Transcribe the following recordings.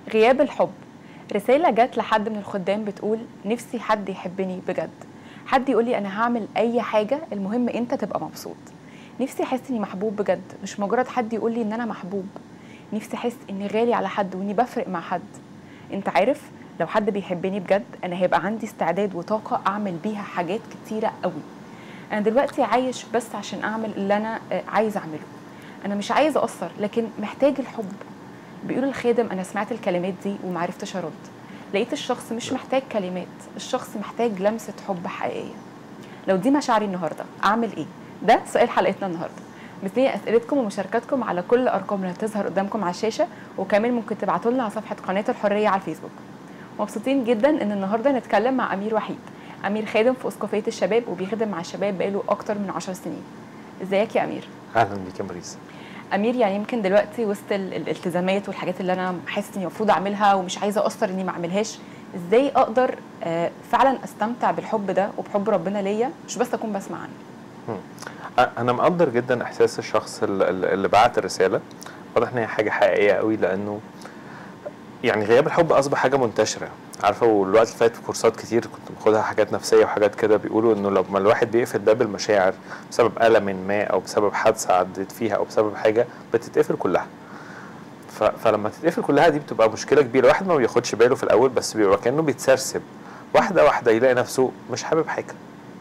غياب الحب رسالة جت لحد من الخدام بتقول نفسي حد يحبني بجد حد يقول لي أنا هعمل أي حاجة المهم أنت تبقى مبسوط نفسي أحس إني محبوب بجد مش مجرد حد يقول لي إن أنا محبوب نفسي أحس إني غالي على حد وإني بفرق مع حد أنت عارف لو حد بيحبني بجد أنا هيبقى عندي استعداد وطاقة أعمل بيها حاجات كتيرة قوي أنا دلوقتي عايش بس عشان أعمل اللي أنا آه، عايز أعمله أنا مش عايز أقصر لكن محتاج الحب بيقول الخادم انا سمعت الكلمات دي ومعرفتش ارد لقيت الشخص مش محتاج كلمات الشخص محتاج لمسه حب حقيقيه لو دي مشاعري النهارده اعمل ايه ده سؤال حلقتنا النهارده مستنيه اسئلتكم ومشاركاتكم على كل الارقام اللي هتظهر قدامكم على الشاشه وكمان ممكن تبعتوا لنا على صفحه قناه الحريه على الفيسبوك مبسوطين جدا ان النهارده نتكلم مع امير وحيد امير خادم في اسقفيه الشباب وبيخدم مع الشباب بقاله اكتر من 10 سنين ازيك يا امير اهلا بيك يا مريس امير يعني يمكن دلوقتي وسط ال- الالتزامات والحاجات اللي انا حاسس اني المفروض اعملها ومش عايزه اقصر اني ما اعملهاش ازاي اقدر آه، فعلا استمتع بالحب ده وبحب ربنا ليا مش بس اكون بسمع عنه أ- انا مقدر جدا احساس الشخص ال- ال- اللي بعت الرساله واضح ان هي حاجه حقيقيه قوي لانه يعني غياب الحب اصبح حاجه منتشره عارفه والوقت اللي فات في كورسات كتير كنت باخدها حاجات نفسيه وحاجات كده بيقولوا انه لما الواحد بيقفل باب المشاعر بسبب الم ما او بسبب حادثه عدت فيها او بسبب حاجه بتتقفل كلها ف... فلما تتقفل كلها دي بتبقى مشكله كبيره الواحد ما بياخدش باله في الاول بس بيبقى كانه بيتسرسب واحده واحده يلاقي نفسه مش حابب حاجه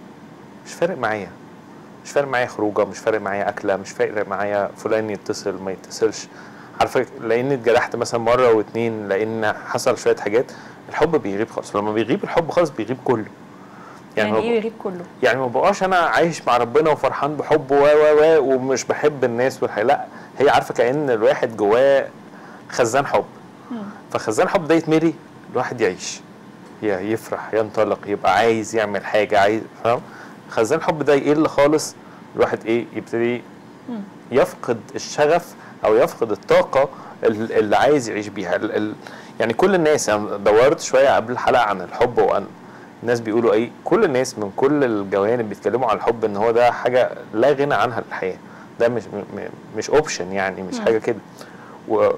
مش فارق معايا مش فارق معايا خروجه مش فارق معايا اكله مش فارق معايا فلان يتصل ما يتصلش عارفه لاني اتجرحت مثلا مره واتنين لان حصل شويه حاجات الحب بيغيب خالص لما بيغيب الحب خالص بيغيب كله يعني, ما ايه ب- يغيب كله يعني ما بقاش انا عايش مع ربنا وفرحان بحبه و و و ومش بحب الناس والحاجة لا هي عارفه كأن الواحد جواه خزان حب فخزان حب ده يتملي الواحد يعيش ي- يفرح ينطلق يبقى عايز يعمل حاجه عايز فاهم خزان حب ده يقل خالص الواحد ايه يبتدي مم. يفقد الشغف او يفقد الطاقه ال- اللي عايز يعيش بيها ال ال يعني كل الناس انا دورت شويه قبل الحلقه عن الحب وان الناس بيقولوا ايه كل الناس من كل الجوانب بيتكلموا عن الحب ان هو ده حاجه لا غنى عنها للحياه ده مش م- م- مش اوبشن يعني مش مم. حاجه كده و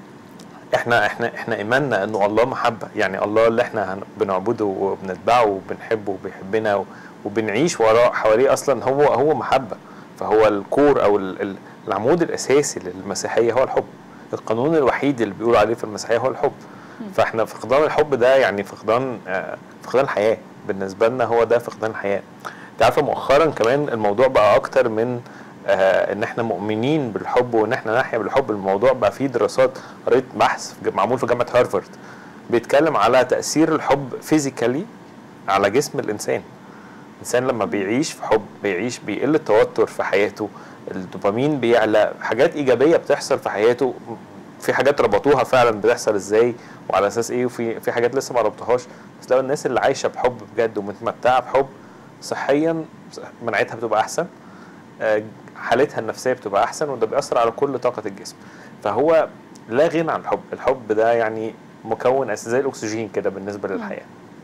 احنا احنا احنا ايماننا انه الله محبه يعني الله اللي احنا هن- بنعبده وبنتبعه وبنحبه وبيحبنا و- وبنعيش وراه حواليه اصلا هو هو محبه فهو الكور او ال- ال- العمود الاساسي للمسيحيه هو الحب القانون الوحيد اللي بيقولوا عليه في المسيحيه هو الحب فاحنا فقدان الحب ده يعني فقدان آه، فقدان الحياه بالنسبه لنا هو ده فقدان الحياه انت عارفه مؤخرا كمان الموضوع بقى اكتر من آه ان احنا مؤمنين بالحب وان احنا نحيا بالحب الموضوع بقى فيه دراسات قريت بحث في ج- معمول في جامعه هارفارد بيتكلم على تاثير الحب فيزيكالي على جسم الانسان الانسان لما بيعيش في حب بيعيش بيقل التوتر في حياته الدوبامين بيعلى حاجات ايجابيه بتحصل في حياته في حاجات ربطوها فعلا بتحصل ازاي وعلى اساس ايه وفي في حاجات لسه ما ربطوهاش بس لو الناس اللي عايشه بحب بجد ومتمتعه بحب صحيا مناعتها بتبقى احسن آه، حالتها النفسيه بتبقى احسن وده بيأثر على كل طاقه الجسم فهو لا غنى عن الحب الحب ده يعني مكون اساسي زي الاكسجين كده بالنسبه للحياه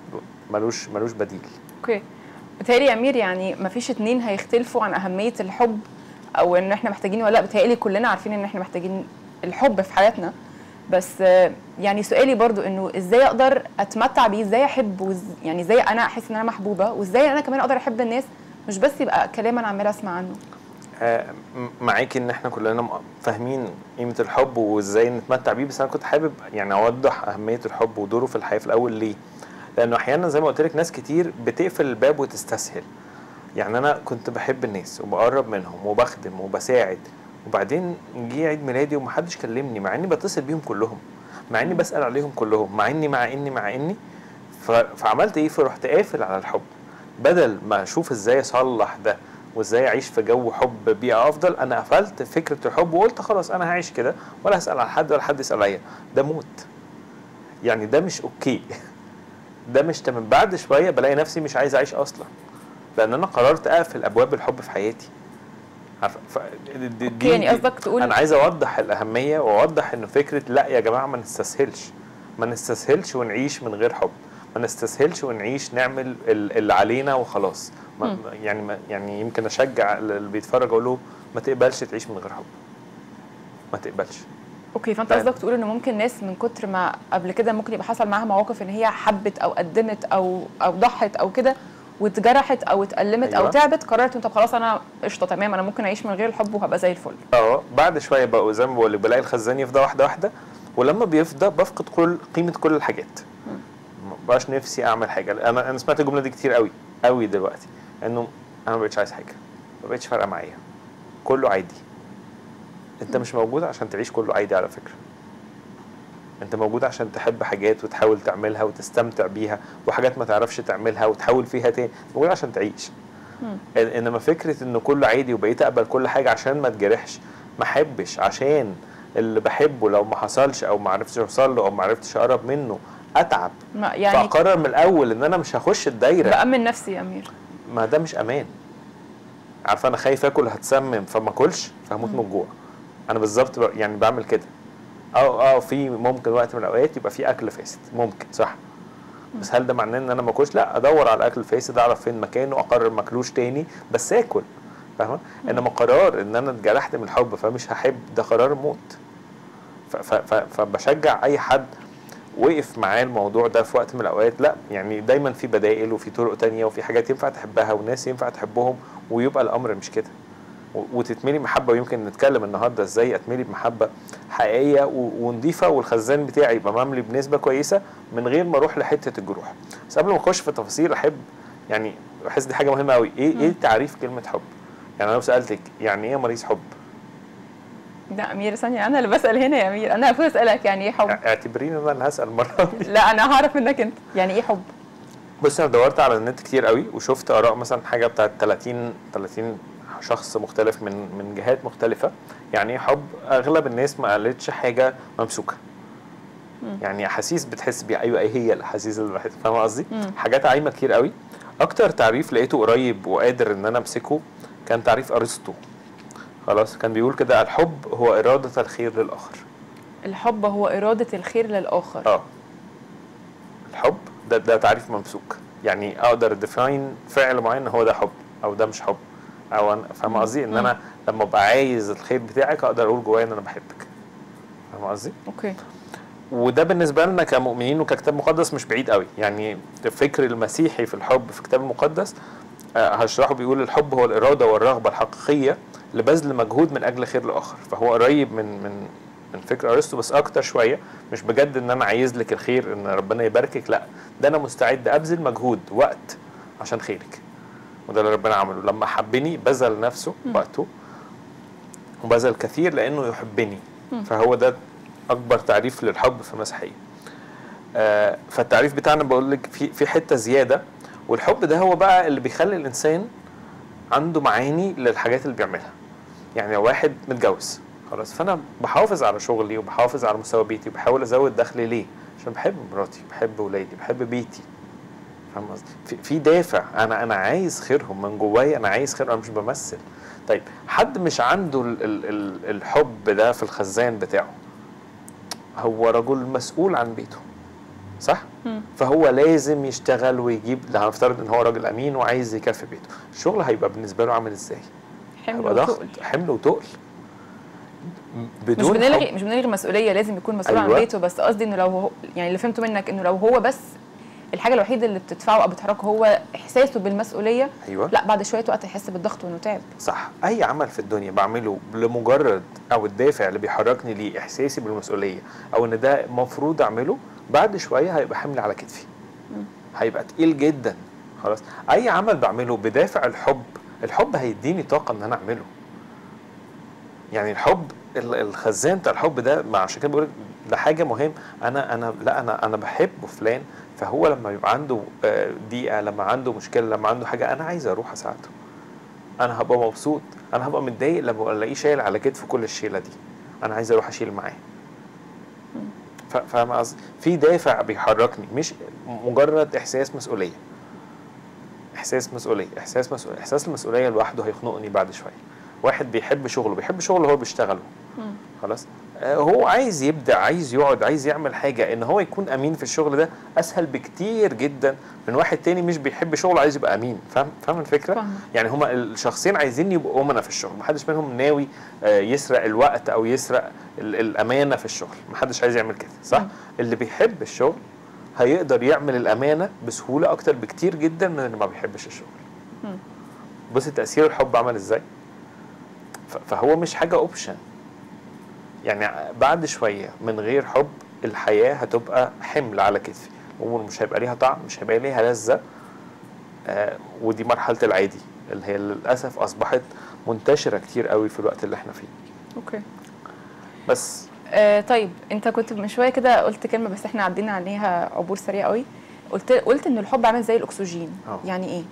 ملوش ملوش بديل اوكي بتهيألي يا امير يعني ما فيش اتنين هيختلفوا عن اهميه الحب او ان احنا محتاجين ولا لا بتهيألي كلنا عارفين ان احنا محتاجين الحب في حياتنا بس آه، يعني سؤالي برضو انه ازاي اقدر اتمتع بيه ازاي احب وز... يعني ازاي انا احس ان انا محبوبه وازاي انا كمان اقدر احب الناس مش بس يبقى كلام انا عماله اسمع عنه آه، م- معاكي ان احنا كلنا م- فاهمين قيمه الحب وازاي نتمتع بيه بس انا كنت حابب يعني اوضح اهميه الحب ودوره في الحياه في الاول ليه لانه احيانا زي ما قلت لك ناس كتير بتقفل الباب وتستسهل يعني انا كنت بحب الناس وبقرب منهم وبخدم وبساعد وبعدين جه عيد ميلادي ومحدش كلمني مع اني بتصل بيهم كلهم مع اني بسال عليهم كلهم مع اني مع اني مع اني ف- فعملت ايه فرحت قافل على الحب بدل ما اشوف ازاي اصلح ده وازاي اعيش في جو حب بيئه افضل انا قفلت فكره الحب وقلت خلاص انا هعيش كده ولا هسال على حد ولا حد يسال عليا ده موت يعني ده مش اوكي ده مش تمام بعد شويه بلاقي نفسي مش عايز اعيش اصلا لان انا قررت اقفل ابواب الحب في حياتي عارفه ف... دي اوكي يعني قصدك تقول انا عايز اوضح الاهميه واوضح انه فكره لا يا جماعه ما نستسهلش ما نستسهلش ونعيش من غير حب ما نستسهلش ونعيش نعمل ال- اللي علينا وخلاص ما مم. يعني ما يعني يمكن اشجع اللي بيتفرج اقول له ما تقبلش تعيش من غير حب ما تقبلش اوكي فانت طيب. قصدك تقول ان ممكن ناس من كتر ما قبل كده ممكن يبقى حصل معاها مواقف ان هي حبت او قدمت او او ضحت او كده واتجرحت او اتألمت او أيوة. تعبت قررت طب خلاص انا قشطه تمام انا ممكن اعيش من غير الحب وهبقى زي الفل اه بعد شويه بقى زي ما بقول لك بلاقي الخزان يفضى واحده واحده ولما بيفضى بفقد كل قيمه كل الحاجات ما بقاش نفسي اعمل حاجه انا انا سمعت الجمله دي كتير قوي قوي دلوقتي انه انا ما بقتش عايز حاجه ما بقتش فارقه معايا كله عادي انت مش موجود عشان تعيش كله عادي على فكره انت موجود عشان تحب حاجات وتحاول تعملها وتستمتع بيها وحاجات ما تعرفش تعملها وتحاول فيها تاني موجود عشان تعيش مم. إن- انما فكره انه كله عادي وبقيت اقبل كل حاجه عشان ما اتجرحش ما احبش عشان اللي بحبه لو ما حصلش او ما عرفتش اوصل له او ما عرفتش اقرب منه اتعب ما يعني يعني فاقرر من الاول ان انا مش هخش الدايره بأمن نفسي يا امير ما ده مش امان عارفه انا خايف اكل هتسمم فما اكلش فهموت من الجوع انا بالظبط ب- يعني بعمل كده اه اه في ممكن وقت من الاوقات يبقى في اكل فاسد ممكن صح بس هل ده معناه ان انا ما اكلش لا ادور على الاكل الفاسد اعرف فين مكانه اقرر ما اكلوش تاني بس اكل فاهمه انما قرار ان انا اتجرحت من الحب فمش هحب ده قرار موت ف- ف- ف- فبشجع اي حد وقف معاه الموضوع ده في وقت من الاوقات لا يعني دايما في بدائل وفي طرق تانية وفي حاجات ينفع تحبها وناس ينفع تحبهم ويبقى الامر مش كده و- وتتملي محبه ويمكن نتكلم النهارده ازاي اتملي بمحبه حقيقيه و- ونضيفه والخزان بتاعي يبقى مملي بنسبه كويسه من غير ما اروح لحته الجروح بس قبل ما اخش في التفاصيل احب يعني بحس دي حاجه مهمه قوي ايه ايه تعريف كلمه حب يعني انا لو سالتك يعني ايه يا مريض حب لا امير ثانيه انا اللي بسال هنا يا امير انا المفروض اسالك يعني ايه حب اعتبريني انا اللي هسال المره دي لا انا هعرف منك انت يعني ايه حب بص انا دورت على النت كتير قوي وشفت اراء مثلا حاجه بتاعت 30 30 شخص مختلف من من جهات مختلفه يعني ايه حب اغلب الناس ما قالتش حاجه ممسوكه يعني احاسيس بتحس بيها ايوه ايه هي الاحاسيس اللي بحس فاهم قصدي مم. حاجات عايمه كتير قوي اكتر تعريف لقيته قريب وقادر ان انا امسكه كان تعريف ارسطو خلاص كان بيقول كده الحب هو اراده الخير للاخر الحب هو اراده الخير للاخر اه الحب ده ده تعريف ممسوك يعني اقدر ديفاين فعل معين هو ده حب او ده مش حب او انا فاهم قصدي ان انا لما ابقى عايز الخير بتاعك اقدر اقول جوايا ان انا بحبك فاهم قصدي اوكي وده بالنسبه لنا كمؤمنين وككتاب مقدس مش بعيد قوي يعني الفكر المسيحي في الحب في الكتاب المقدس آه، هشرحه بيقول الحب هو الاراده والرغبه الحقيقيه لبذل مجهود من اجل خير الاخر فهو قريب من من من فكر ارسطو بس اكتر شويه مش بجد ان انا عايز لك الخير ان ربنا يباركك لا ده انا مستعد ابذل مجهود وقت عشان خيرك وده اللي ربنا عمله لما حبني بذل نفسه وقته وبذل كثير لانه يحبني فهو ده اكبر تعريف للحب في المسيحيه آه فالتعريف بتاعنا بقول لك في في حته زياده والحب ده هو بقى اللي بيخلي الانسان عنده معاني للحاجات اللي بيعملها يعني لو واحد متجوز خلاص فانا بحافظ على شغلي وبحافظ على مستوى بيتي وبحاول ازود دخلي ليه عشان بحب مراتي بحب ولادي بحب بيتي فاهم قصدي في, في دافع انا انا عايز خيرهم من جوايا انا عايز خير انا مش بمثل طيب حد مش عنده ال ال ال الحب ده في الخزان بتاعه هو رجل مسؤول عن بيته صح مم. فهو لازم يشتغل ويجيب لا هنفترض ان هو راجل امين وعايز يكفي بيته الشغل هيبقى بالنسبه له عامل ازاي حمل هيبقى ضغط وتقل حمل وتقل م- مش بدون بنلغي حب مش بنلغي مسؤوليه لازم يكون مسؤول عن أيوة. بيته بس قصدي انه لو هو يعني اللي فهمته منك انه لو هو بس الحاجه الوحيده اللي بتدفعه او بتحركه هو احساسه بالمسؤوليه ايوه لا بعد شويه وقت هيحس بالضغط وانه تعب صح اي عمل في الدنيا بعمله لمجرد او الدافع اللي بيحركني ليه احساسي بالمسؤوليه او ان ده المفروض اعمله بعد شويه هيبقى حمل على كتفي هيبقى تقيل جدا خلاص اي عمل بعمله بدافع الحب الحب هيديني طاقه ان انا اعمله يعني الحب ال- الخزان بتاع الحب ده ما عشان كده بقول ده حاجه مهم انا انا لا انا انا بحب فلان فهو لما يبقى عنده آه، ضيقه لما عنده مشكله لما عنده حاجه انا عايز اروح اساعده انا هبقى مبسوط انا هبقى متضايق لما الاقيه شايل على كتفه كل الشيله دي انا عايز اروح اشيل معاه ف- فاهم قصدي في دافع بيحركني مش مجرد احساس مسؤوليه احساس مسؤوليه احساس مسؤوليه احساس المسؤوليه لوحده هيخنقني بعد شويه واحد بيحب شغله بيحب شغله اللي هو بيشتغله مم. خلاص آه، هو عايز يبدع عايز يقعد عايز يعمل حاجه ان هو يكون امين في الشغل ده اسهل بكتير جدا من واحد تاني مش بيحب شغله عايز يبقى امين فاهم فاهم الفكره فاهمة. يعني هما الشخصين عايزين يبقوا امنا في الشغل محدش منهم ناوي آه، يسرق الوقت او يسرق ال- الامانه في الشغل محدش عايز يعمل كده صح مم. اللي بيحب الشغل هيقدر يعمل الامانه بسهوله اكتر بكتير جدا من اللي ما بيحبش الشغل مم. بص تاثير الحب عمل ازاي ف- فهو مش حاجه اوبشن يعني بعد شويه من غير حب الحياه هتبقى حمل على كتفي الامور مش هيبقى ليها طعم مش هيبقى ليها لذه آه ودي مرحله العادي اللي هي للاسف اصبحت منتشره كتير قوي في الوقت اللي احنا فيه اوكي بس آه طيب انت كنت من شويه كده قلت كلمه بس احنا عدينا عليها عبور سريع قوي قلت قلت ان الحب عامل زي الاكسجين اه. يعني ايه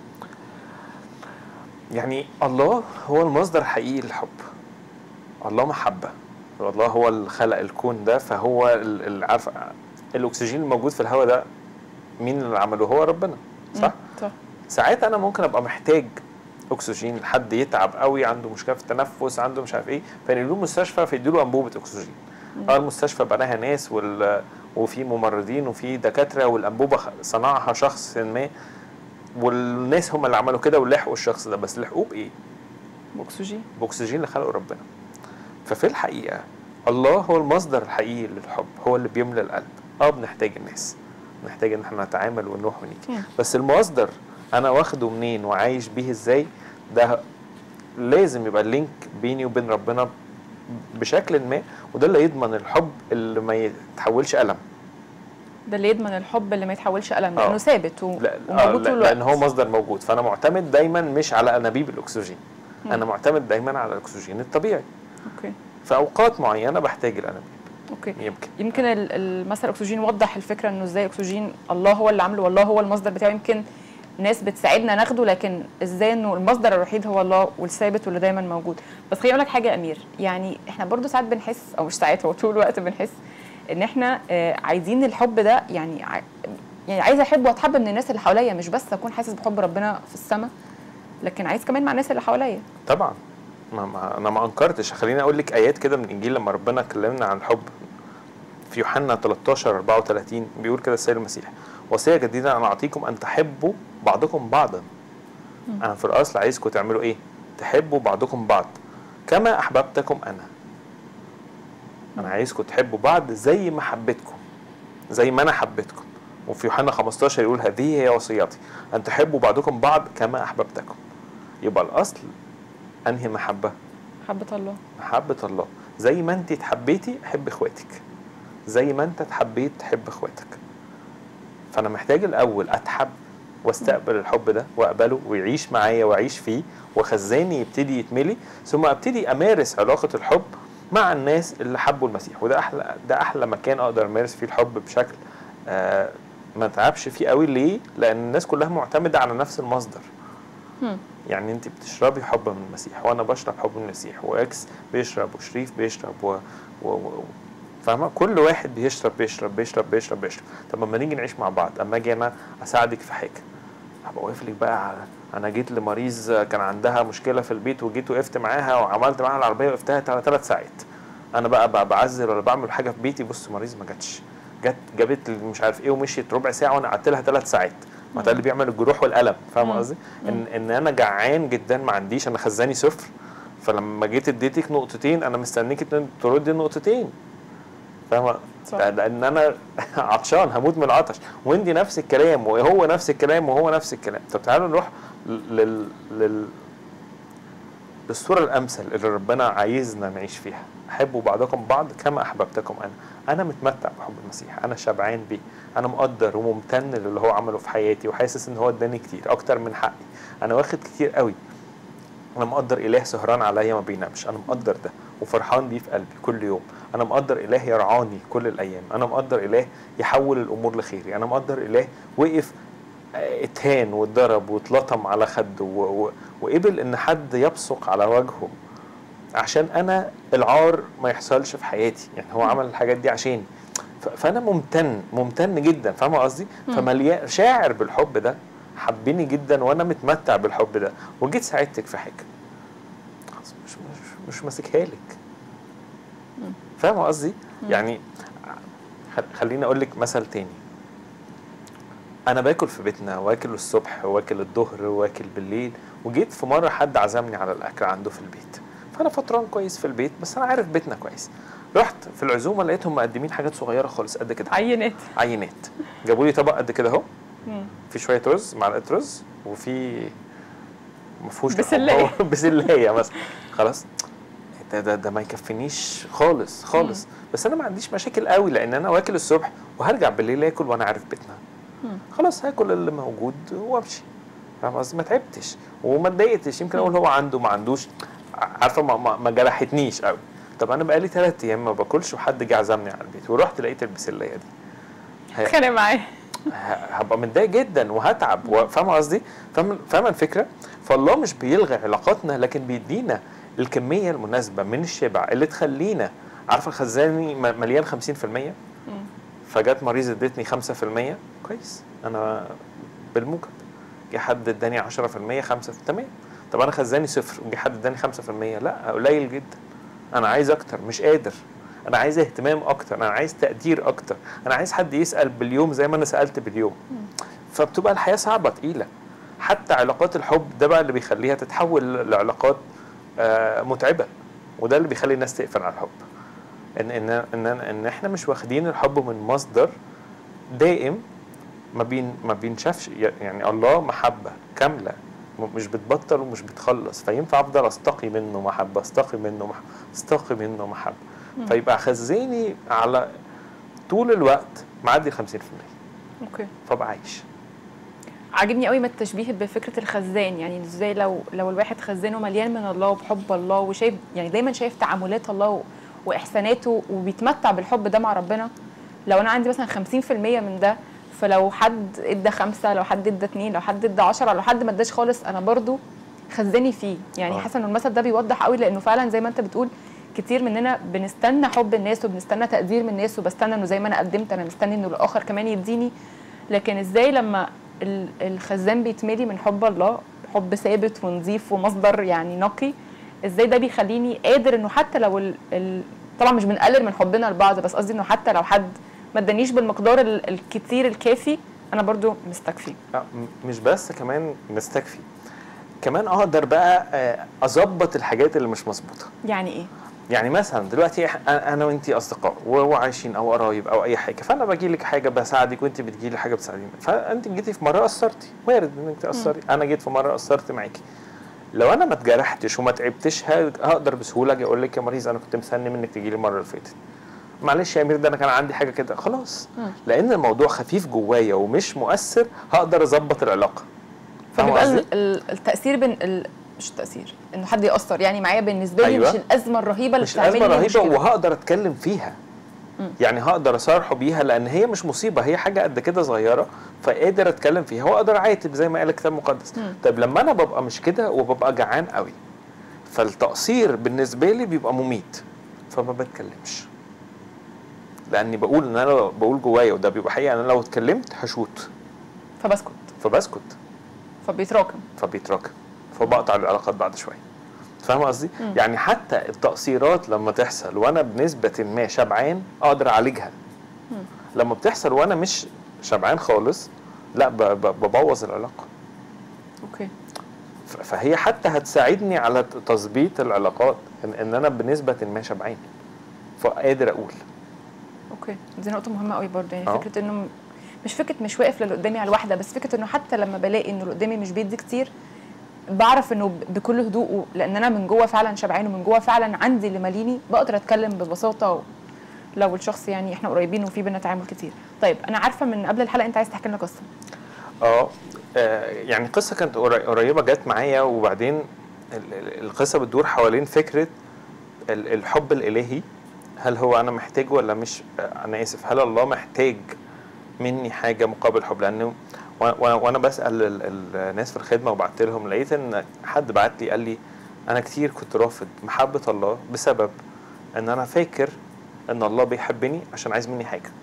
يعني الله هو المصدر الحقيقي للحب الله محبة الله هو اللي خلق الكون ده فهو ال- ال- عارف الأكسجين الموجود في الهواء ده مين اللي عمله هو ربنا صح؟ مم، صح ساعات أنا ممكن أبقى محتاج أكسجين لحد يتعب قوي عنده مشكلة في التنفس عنده مش عارف إيه فينقلوه مستشفى فيديله أنبوبة أكسجين اه المستشفى بناها ناس وال وفي ممرضين وفي دكاترة والأنبوبة خ- صنعها شخص ما والناس هم اللي عملوا كده ولحقوا الشخص ده بس لحقوه بإيه؟ باكسجين باكسجين اللي خلقه ربنا ففي الحقيقه الله هو المصدر الحقيقي للحب هو اللي بيملى القلب اه بنحتاج الناس بنحتاج ان احنا نتعامل ونروح ونيجي مم. بس المصدر انا واخده منين وعايش بيه ازاي ده لازم يبقى اللينك بيني وبين ربنا بشكل ما وده اللي يضمن الحب اللي ما يتحولش الم ده اللي يضمن الحب اللي ما يتحولش الم اه. لانه ثابت و... لا آه وموجود لا طول الوقت لان هو مصدر موجود فانا معتمد دايما مش على انابيب الاكسجين مم. انا معتمد دايما على الاكسجين الطبيعي اوكي في اوقات معينه بحتاج الانابيب اوكي يمكن يمكن ال- ال- مثلا الاكسجين وضح الفكره انه ازاي الاكسجين الله هو اللي عامله والله هو المصدر بتاعه يمكن ناس بتساعدنا ناخده لكن ازاي انه المصدر الوحيد هو الله والثابت واللي دايما موجود بس خليني اقول لك حاجه يا امير يعني احنا برضو ساعات بنحس او مش ساعات هو طول الوقت بنحس ان احنا آه، عايزين الحب ده يعني ع- يعني عايزه احب واتحب من الناس اللي حواليا مش بس اكون حاسس بحب ربنا في السماء لكن عايز كمان مع الناس اللي حواليا طبعا ما ما انا ما انكرتش خليني اقول لك ايات كده من الانجيل لما ربنا كلمنا عن الحب في يوحنا 13 34 بيقول كده السيد المسيح وصيه جديده انا اعطيكم ان تحبوا بعضكم بعضا انا في الاصل عايزكم تعملوا ايه تحبوا بعضكم بعض كما احببتكم انا انا عايزكم تحبوا بعض زي ما حبيتكم زي ما انا حبيتكم وفي يوحنا 15 يقول هذه هي وصيتي ان تحبوا بعضكم بعض كما احببتكم يبقى الاصل انهي محبه حبه الله محبه الله زي ما انت اتحبيتي حب اخواتك زي ما انت اتحبيت حب اخواتك فانا محتاج الاول اتحب واستقبل الحب ده واقبله ويعيش معايا واعيش فيه وخزاني يبتدي يتملي ثم ابتدي امارس علاقه الحب مع الناس اللي حبوا المسيح وده احلى ده احلى مكان اقدر امارس فيه الحب بشكل آه ما اتعبش فيه قوي ليه لان الناس كلها معتمده على نفس المصدر هم. يعني انت بتشربي حب من المسيح وانا بشرب حب من المسيح واكس بيشرب وشريف بيشرب و, و... و... فاهمه كل واحد بيشرب بيشرب بيشرب بيشرب بيشرب طب اما نيجي نعيش مع بعض اما اجي انا اساعدك في حاجه هبقى واقف لك بقى على انا جيت لمريض كان عندها مشكله في البيت وجيت وقفت معاها وعملت معاها العربيه وقفتها على ثلاث ساعات انا بقى, بقى بعزل ولا بعمل حاجه في بيتي بص مريض ما جاتش جت جابت لي مش عارف ايه ومشيت ربع ساعه وانا قعدت لها ثلاث ساعات ما ده اللي بيعمل الجروح والالم فاهم مم. قصدي ان ان انا جعان جدا ما عنديش انا خزاني صفر فلما جيت اديتك نقطتين انا مستنيك ت- تردي النقطتين فاهمه صح. ده- لان انا عطشان هموت من العطش وانت نفس الكلام وهو نفس الكلام وهو نفس الكلام طب تعالوا نروح لل لل للصورة الأمثل اللي ربنا عايزنا نعيش فيها حبوا بعضكم بعض كما أحببتكم أنا أنا متمتع بحب المسيح أنا شبعان بيه أنا مقدر وممتن للي هو عمله في حياتي وحاسس إن هو اداني كتير أكتر من حقي أنا واخد كتير قوي أنا مقدر إله سهران عليا ما بينامش أنا مقدر ده وفرحان بيه في قلبي كل يوم أنا مقدر إله يرعاني كل الأيام أنا مقدر إله يحول الأمور لخيري أنا مقدر إله وقف آه، اتهان واتضرب واتلطم على خده و- و- وقبل ان حد يبصق على وجهه عشان انا العار ما يحصلش في حياتي يعني هو عمل الحاجات دي عشاني ف- فانا ممتن ممتن جدا فاهمه قصدي فمليان شاعر بالحب ده حبني جدا وانا متمتع بالحب ده وجيت ساعدتك في حاجه خلاص مش مش, مش ماسكها لك فاهم قصدي يعني خ- خليني اقول لك مثل تاني انا باكل في بيتنا واكل الصبح واكل الظهر واكل بالليل وجيت في مره حد عزمني على الاكل عنده في البيت فانا فطران كويس في البيت بس انا عارف بيتنا كويس رحت في العزومه لقيتهم مقدمين حاجات صغيره خالص قد كده عينات عينات جابوا لي طبق قد كده اهو مم. في شويه رز معلقه رز وفي ما فيهوش بسلاية. هو بسلايه مثلا خلاص ده, ده ده ما يكفينيش خالص خالص بس انا ما عنديش مشاكل قوي لان انا واكل الصبح وهرجع بالليل اكل وانا عارف بيتنا مم. خلاص هاكل اللي موجود وامشي فاهم قصدي ما تعبتش وما اتضايقتش يمكن اقول هو عنده ما عندوش عارفه ما, ما, ما جرحتنيش قوي طب انا بقالي ثلاث ايام ما باكلش وحد جه عزمني على البيت ورحت لقيت البسلايه دي هي- اتخانق معاه ه- هبقى متضايق جدا وهتعب و- فاهمه قصدي؟ فاهمه فاهمه الفكره؟ فالله مش بيلغي علاقاتنا لكن بيدينا الكميه المناسبه من الشبع اللي تخلينا عارفه الخزاني م- مليان 50% مم. فجت مريض ادتني 5% كويس انا بالموجب جه حد اداني 10% 5 تمام طب انا خزاني صفر وجه حد اداني 5% لا قليل جدا انا عايز اكتر مش قادر انا عايز اهتمام اكتر انا عايز تقدير اكتر انا عايز حد يسال باليوم زي ما انا سالت باليوم فبتبقى الحياه صعبه تقيله حتى علاقات الحب ده بقى اللي بيخليها تتحول لعلاقات آه، متعبه وده اللي بيخلي الناس تقفل على الحب ان ان ان ان احنا مش واخدين الحب من مصدر دائم ما بين ما بينشافش يعني الله محبه كامله م- مش بتبطل ومش بتخلص فينفع افضل استقي منه محبه استقي منه محبه استقي منه محبه فيبقى خزاني على طول الوقت معدي ال 50% اوكي فبقى عايش عاجبني قوي ما التشبيه بفكره الخزان يعني ازاي لو لو الواحد خزانه مليان من الله وبحب الله وشايف يعني دايما شايف تعاملات الله و- واحساناته وبيتمتع بالحب ده مع ربنا لو انا عندي مثلا 50% من ده فلو حد ادى خمسه لو حد ادى اتنين لو حد ادى 10 لو حد ما اداش خالص انا برضو خزاني فيه يعني آه. حاسه ان المثل ده بيوضح قوي لانه فعلا زي ما انت بتقول كتير مننا بنستنى حب الناس وبنستنى تقدير من الناس وبستنى انه زي ما انا قدمت انا مستني انه الاخر كمان يديني لكن ازاي لما ال- الخزان بيتملي من حب الله حب ثابت ونظيف ومصدر يعني نقي ازاي ده بيخليني قادر انه حتى لو ال... ال... طبعا مش بنقلل من حبنا لبعض بس قصدي انه حتى لو حد ما ادانيش بالمقدار ال- الكتير الكافي انا برضو مستكفي لا، م- مش بس كمان مستكفي كمان اقدر بقى آه، اظبط الحاجات اللي مش مظبوطه يعني ايه يعني مثلا دلوقتي إح- انا وانتي اصدقاء و- وعايشين او قرايب او اي حاجه فانا باجي لك حاجه بساعدك وانت بتجي لي حاجه بتساعديني فانت جيتي في مره قصرتي وارد انك تقصري انا جيت في مره قصرت معاكي لو انا ما اتجرحتش وما تعبتش ه- هقدر بسهوله اجي اقول لك يا مريض انا كنت مستني منك تجي لي المره اللي فاتت معلش يا امير ده انا كان عندي حاجه كده خلاص مم. لان الموضوع خفيف جوايا ومش مؤثر هقدر اظبط العلاقه فاهم فبيبقى قصدي؟ ال- ال- التاثير بين ال... مش التاثير انه حد ياثر يعني معايا بالنسبه لي أيوة. مش الازمه الرهيبه اللي مش بتعمل ازمه لي رهيبه مشكلة. وهقدر اتكلم فيها مم. يعني هقدر اصارحه بيها لان هي مش مصيبه هي حاجه قد كده صغيره فقادر اتكلم فيها واقدر اعاتب زي ما قال الكتاب المقدس مم. طيب لما انا ببقى مش كده وببقى جعان قوي فالتقصير بالنسبه لي بيبقى مميت فما بتكلمش لاني بقول ان انا بقول جوايا وده بيبقى حقيقه انا لو اتكلمت هشوت فبسكت فبسكت فبيتراكم فبيتراكم فبقطع العلاقات بعد شويه فاهم قصدي؟ مم. يعني حتى التقصيرات لما تحصل وانا بنسبه ما شبعان اقدر اعالجها مم. لما بتحصل وانا مش شبعان خالص لا ب- ب- ببوظ العلاقه اوكي ف- فهي حتى هتساعدني على ت- تظبيط العلاقات ان, إن انا بنسبه ما شبعان فقادر اقول اوكي دي نقطه مهمه قوي برضه يعني آه. فكره انه م- مش فكره مش واقف للي قدامي على الواحده بس فكره انه حتى لما بلاقي انه اللي قدامي مش بيدي كتير بعرف انه ب- بكل هدوء و- لان انا من جوه فعلا شبعان ومن جوه فعلا عندي اللي ماليني بقدر اتكلم ببساطه و... لو الشخص يعني احنا قريبين وفي بينا تعامل كتير طيب انا عارفه من قبل الحلقه انت عايز تحكي لنا قصه اه آه، يعني قصه كانت قري- قريبه جت معايا وبعدين ال- ال- القصه بتدور حوالين فكره ال- الحب الالهي هل هو انا محتاج ولا مش آه، انا اسف هل الله محتاج مني حاجه مقابل حب لانه وأنا- وانا وانا بسال ال- ال- الناس في الخدمه وبعت لهم لقيت ان حد بعت لي قال لي انا كتير كنت رافض محبه الله بسبب ان انا فاكر ان الله بيحبني عشان عايز مني حاجه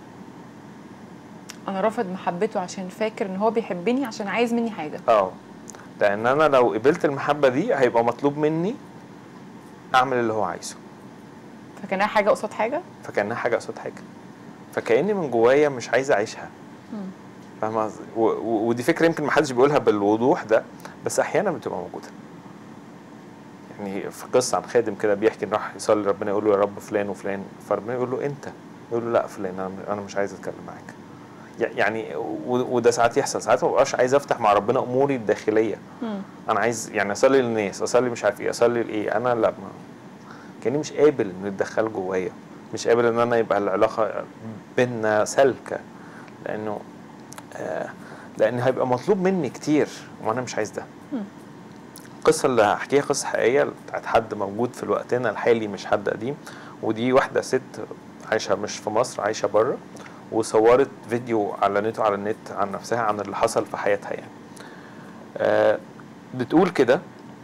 انا رافض محبته عشان فاكر ان هو بيحبني عشان عايز مني حاجه اه لان انا لو قبلت المحبه دي هيبقى مطلوب مني اعمل اللي هو عايزه فكانها حاجه قصاد حاجه فكانها حاجه قصاد حاجه فكاني من جوايا مش عايز اعيشها فاهم قصدي و- و- ودي فكره يمكن ما حدش بيقولها بالوضوح ده بس احيانا بتبقى موجوده يعني في قصه عن خادم كده بيحكي ان راح يصلي ربنا يقول له يا رب فلان وفلان فربنا يقول له انت يقول له لا فلان انا انا مش عايز اتكلم معاك يع- يعني و- وده ساعات يحصل ساعات ما ببقاش عايز افتح مع ربنا اموري الداخليه مم. انا عايز يعني اصلي للناس اصلي مش عارف ايه اصلي لايه انا لا ما كاني مش قابل ان يتدخل جوايا مش قابل ان انا يبقى العلاقه بينا سالكه لانه آه لان هيبقى مطلوب مني كتير وانا مش عايز ده مم. القصه اللي هحكيها قصه حقيقيه بتاعت حد موجود في وقتنا الحالي مش حد قديم ودي واحده ست عايشه مش في مصر عايشه بره وصورت فيديو اعلنته على النت عن نفسها عن اللي حصل في حياتها يعني آه بتقول كده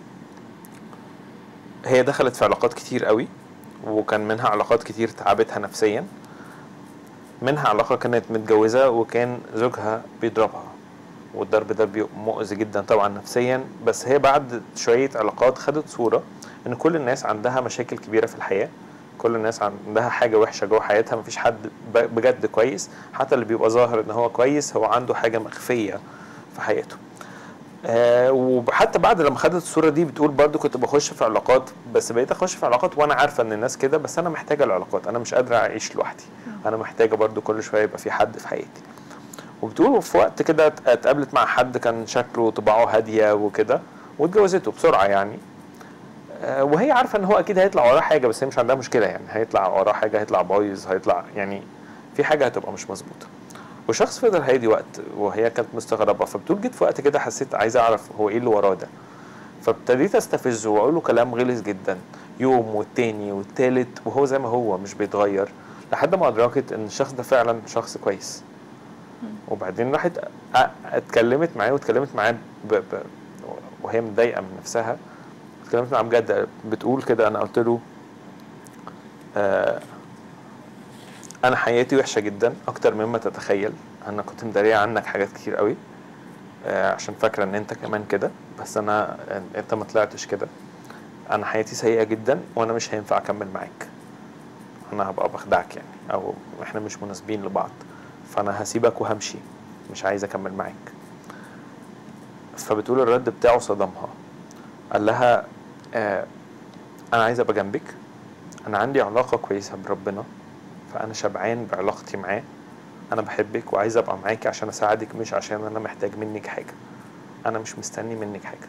هي دخلت في علاقات كتير قوي وكان منها علاقات كتير تعبتها نفسيا منها علاقة كانت متجوزة وكان زوجها بيضربها والضرب ده بيبقى مؤذي جدا طبعا نفسيا بس هي بعد شوية علاقات خدت صورة ان كل الناس عندها مشاكل كبيرة في الحياة كل الناس عندها حاجة وحشة جوه حياتها مفيش حد ب- بجد كويس حتى اللي بيبقى ظاهر ان هو كويس هو عنده حاجة مخفية في حياته آه وحتى بعد لما خدت الصوره دي بتقول برضو كنت بخش في علاقات بس بقيت اخش في علاقات وانا عارفه ان الناس كده بس انا محتاجه العلاقات انا مش قادره اعيش لوحدي انا محتاجه برضو كل شويه يبقى في حد في حياتي وبتقول في وقت كده ات- اتقابلت مع حد كان شكله طباعه هاديه وكده واتجوزته بسرعه يعني آه، وهي عارفه ان هو اكيد هيطلع وراه حاجه بس هي مش عندها مشكله يعني هيطلع وراه حاجه هيطلع بايظ هيطلع يعني في حاجه هتبقى مش مظبوطه والشخص فضل هادي وقت وهي كانت مستغربه فبتقول جيت في وقت كده حسيت عايز اعرف هو ايه اللي وراه ده فابتديت استفزه واقول له كلام غلس جدا يوم والتاني والتالت وهو زي ما هو مش بيتغير لحد ما ادركت ان الشخص ده فعلا شخص كويس وبعدين راحت أ- اتكلمت معاه واتكلمت معاه ب... ب... وهي متضايقه من نفسها اتكلمت معاه بجد بتقول كده انا قلت له آه انا حياتي وحشه جدا اكتر مما تتخيل انا كنت مداريه عنك حاجات كتير قوي آه عشان فاكره ان انت كمان كده بس انا انت ما طلعتش كده انا حياتي سيئه جدا وانا مش هينفع اكمل معاك انا هبقى بخدعك يعني او احنا مش مناسبين لبعض فانا هسيبك وهمشي مش عايز اكمل معاك فبتقول الرد بتاعه صدمها قال لها آه انا عايز ابقى جنبك انا عندي علاقه كويسه بربنا فانا شبعان بعلاقتي معاه انا بحبك وعايز ابقى معاكي عشان اساعدك مش عشان انا محتاج منك حاجه انا مش مستني منك حاجه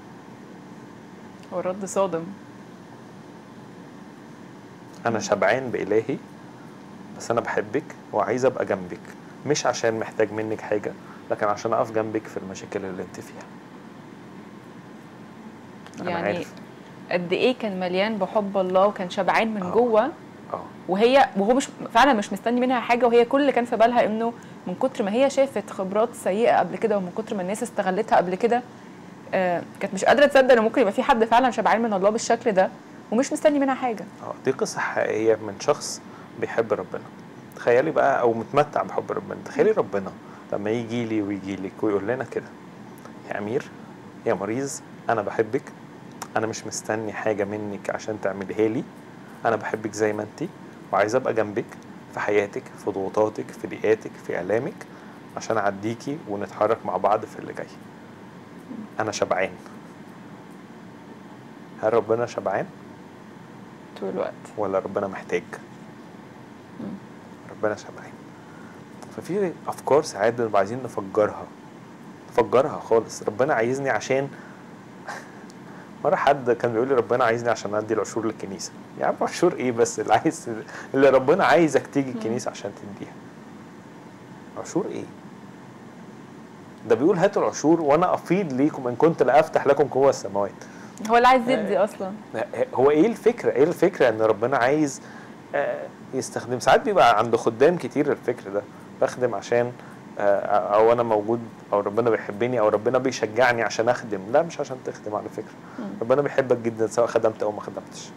هو الرد صادم انا شبعان بالهي بس انا بحبك وعايز ابقى جنبك مش عشان محتاج منك حاجه لكن عشان اقف جنبك في المشاكل اللي انت فيها أنا يعني عارف. قد ايه كان مليان بحب الله وكان شبعان من آه. جوه اه وهي وهو مش فعلا مش مستني منها حاجه وهي كل اللي كان في بالها انه من كتر ما هي شافت خبرات سيئه قبل كده ومن كتر ما الناس استغلتها قبل كده آه كانت مش قادره تصدق ان ممكن يبقى في حد فعلا شبعان من الله بالشكل ده ومش مستني منها حاجه اه دي قصة حقيقية من شخص بيحب ربنا تخيلي بقى او متمتع بحب ربنا تخيلي ربنا لما يجي لي ويجي لك ويقول لنا كده يا امير يا مريض انا بحبك انا مش مستني حاجة منك عشان تعملها لي انا بحبك زي ما انت وعايز ابقى جنبك في حياتك في ضغوطاتك في ضيقاتك في الامك عشان اعديكي ونتحرك مع بعض في اللي جاي انا شبعان هل ربنا شبعان طول الوقت ولا ربنا محتاج ربنا شبعان ففي افكار ساعات بنبقى عايزين نفجرها نفجرها خالص ربنا عايزني عشان مرة حد كان بيقول لي ربنا عايزني عشان ادي العشور للكنيسة يا عم عشور ايه بس اللي عايز اللي ربنا عايزك تيجي الكنيسة عشان تديها عشور ايه ده بيقول هاتوا العشور وانا افيض ليكم ان كنت لافتح لكم قوة السماوات هو اللي عايز يدي اصلا هو ايه الفكره ايه الفكره ان ربنا عايز آه، يستخدم ساعات بيبقى عند خدام كتير الفكر ده بخدم عشان آه، او انا موجود او ربنا بيحبني او ربنا بيشجعني عشان اخدم لا مش عشان تخدم على فكره مم. ربنا بيحبك جدا سواء خدمت او ما خدمتش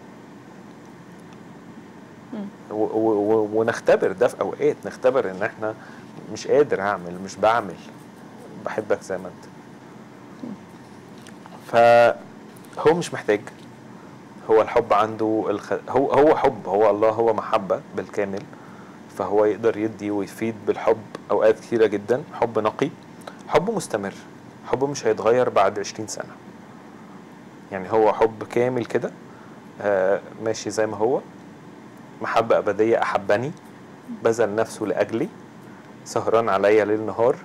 مم. و- و- و- ونختبر ده في اوقات نختبر ان احنا مش قادر اعمل مش بعمل بحبك زي ما انت فهو مش محتاج هو الحب عنده الخ... هو هو حب هو الله هو محبة بالكامل فهو يقدر يدي ويفيد بالحب أوقات كتيرة جدا حب نقي حب مستمر حب مش هيتغير بعد عشرين سنة يعني هو حب كامل كده آه ماشي زي ما هو محبة أبدية أحبني بذل نفسه لأجلي سهران عليا ليل نهار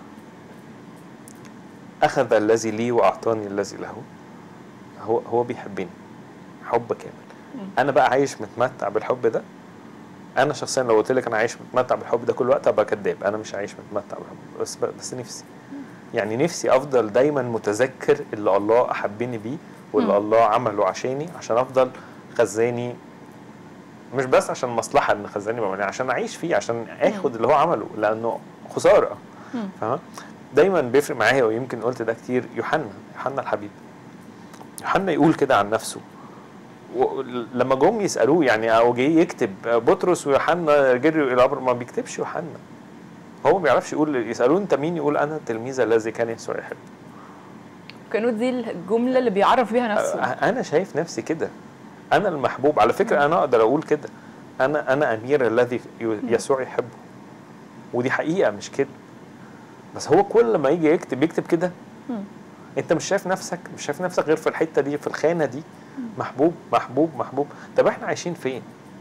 أخذ الذي لي وأعطاني الذي له هو هو بيحبني حب كامل انا بقى عايش متمتع بالحب ده انا شخصيا لو قلت لك انا عايش متمتع بالحب ده كل وقت ابقى كداب انا مش عايش متمتع بالحب بس بس نفسي يعني نفسي افضل دايما متذكر اللي الله احبني بيه واللي مم. الله عمله عشاني عشان افضل خزاني مش بس عشان مصلحه ان خزاني بعمل عشان اعيش فيه عشان اخد اللي هو عمله لانه خساره مم. فاهم دايما بيفرق معايا ويمكن قلت ده كتير يوحنا يوحنا الحبيب يوحنا يقول كده عن نفسه و- لما جم يسالوه يعني او جه يكتب بطرس ويوحنا جريوا الى الامر ما بيكتبش يوحنا هو ما بيعرفش يقول يسالوه انت مين يقول انا التلميذ الذي كان يسوع يحبه كانوا دي الجمله اللي بيعرف بيها نفسه انا شايف نفسي كده انا المحبوب على فكره انا اقدر اقول كده انا انا امير الذي ي- يسوع يحبه ودي حقيقه مش كده بس هو كل ما يجي يكتب يكتب كده مم. انت مش شايف نفسك مش شايف نفسك غير في الحته دي في الخانه دي محبوب محبوب محبوب طب احنا عايشين فين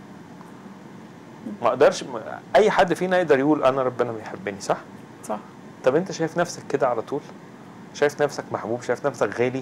ما اقدرش ما- اي حد فينا يقدر يقول انا ربنا بيحبني صح صح طب انت شايف نفسك كده على طول شايف نفسك محبوب شايف نفسك غالي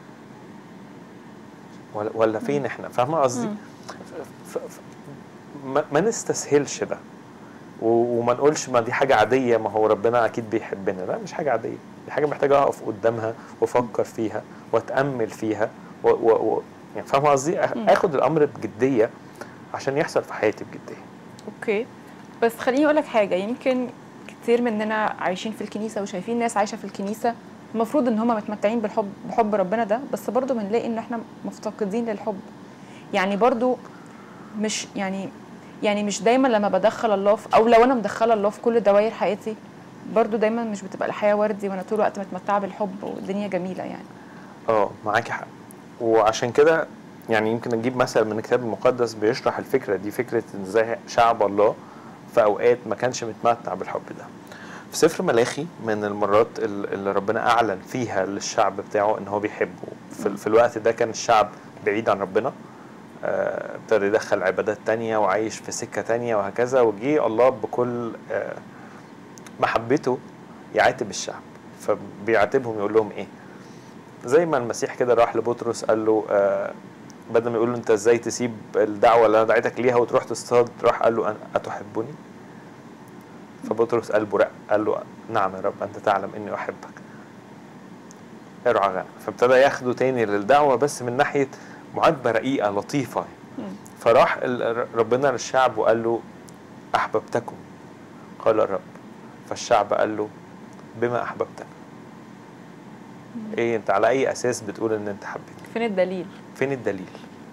ولا ولا فين احنا فاهمه قصدي مم. ف- ف- ما, ما نستسهلش ده و- وما نقولش ما دي حاجة عادية ما هو ربنا أكيد بيحبنا لا مش حاجة عادية دي حاجة محتاجة أقف قدامها وأفكر فيها وأتأمل فيها و, و, و يعني فاهم قصدي أخ- مم. آخد الأمر بجدية عشان يحصل في حياتي بجدية اوكي بس خليني اقول لك حاجه يمكن كتير مننا عايشين في الكنيسه وشايفين ناس عايشه في الكنيسه المفروض ان هم متمتعين بالحب بحب ربنا ده بس برضو بنلاقي ان احنا مفتقدين للحب يعني برضو مش يعني يعني مش دايما لما بدخل الله في او لو انا مدخله الله في كل دوائر حياتي برضو دايما مش بتبقى الحياه وردي وانا طول الوقت متمتعه بالحب والدنيا جميله يعني اه معاكي حق وعشان كده يعني يمكن نجيب مثل من الكتاب المقدس بيشرح الفكرة دي فكرة ان ازاي شعب الله في اوقات ما كانش متمتع بالحب ده في سفر ملاخي من المرات ال- اللي ربنا اعلن فيها للشعب بتاعه ان هو بيحبه في, ال- في الوقت ده كان الشعب بعيد عن ربنا آه، ابتدى يدخل عبادات تانية وعايش في سكة تانية وهكذا وجي الله بكل آه، محبته يعاتب الشعب فبيعاتبهم يقول لهم ايه زي ما المسيح كده راح لبطرس قال له آه بدل ما يقول له انت ازاي تسيب الدعوه اللي انا دعيتك ليها وتروح تصطاد راح قال له أنا اتحبني فبطرس قلبه رق قال له نعم يا رب انت تعلم اني احبك ارعى غنم فابتدى ياخده تاني للدعوه بس من ناحيه معاتبه رقيقه لطيفه مم. فراح ال- ربنا للشعب وقال له احببتكم قال الرب فالشعب قال له بما احببتنا ايه انت على اي اساس بتقول ان انت حبيتني فين الدليل فين الدليل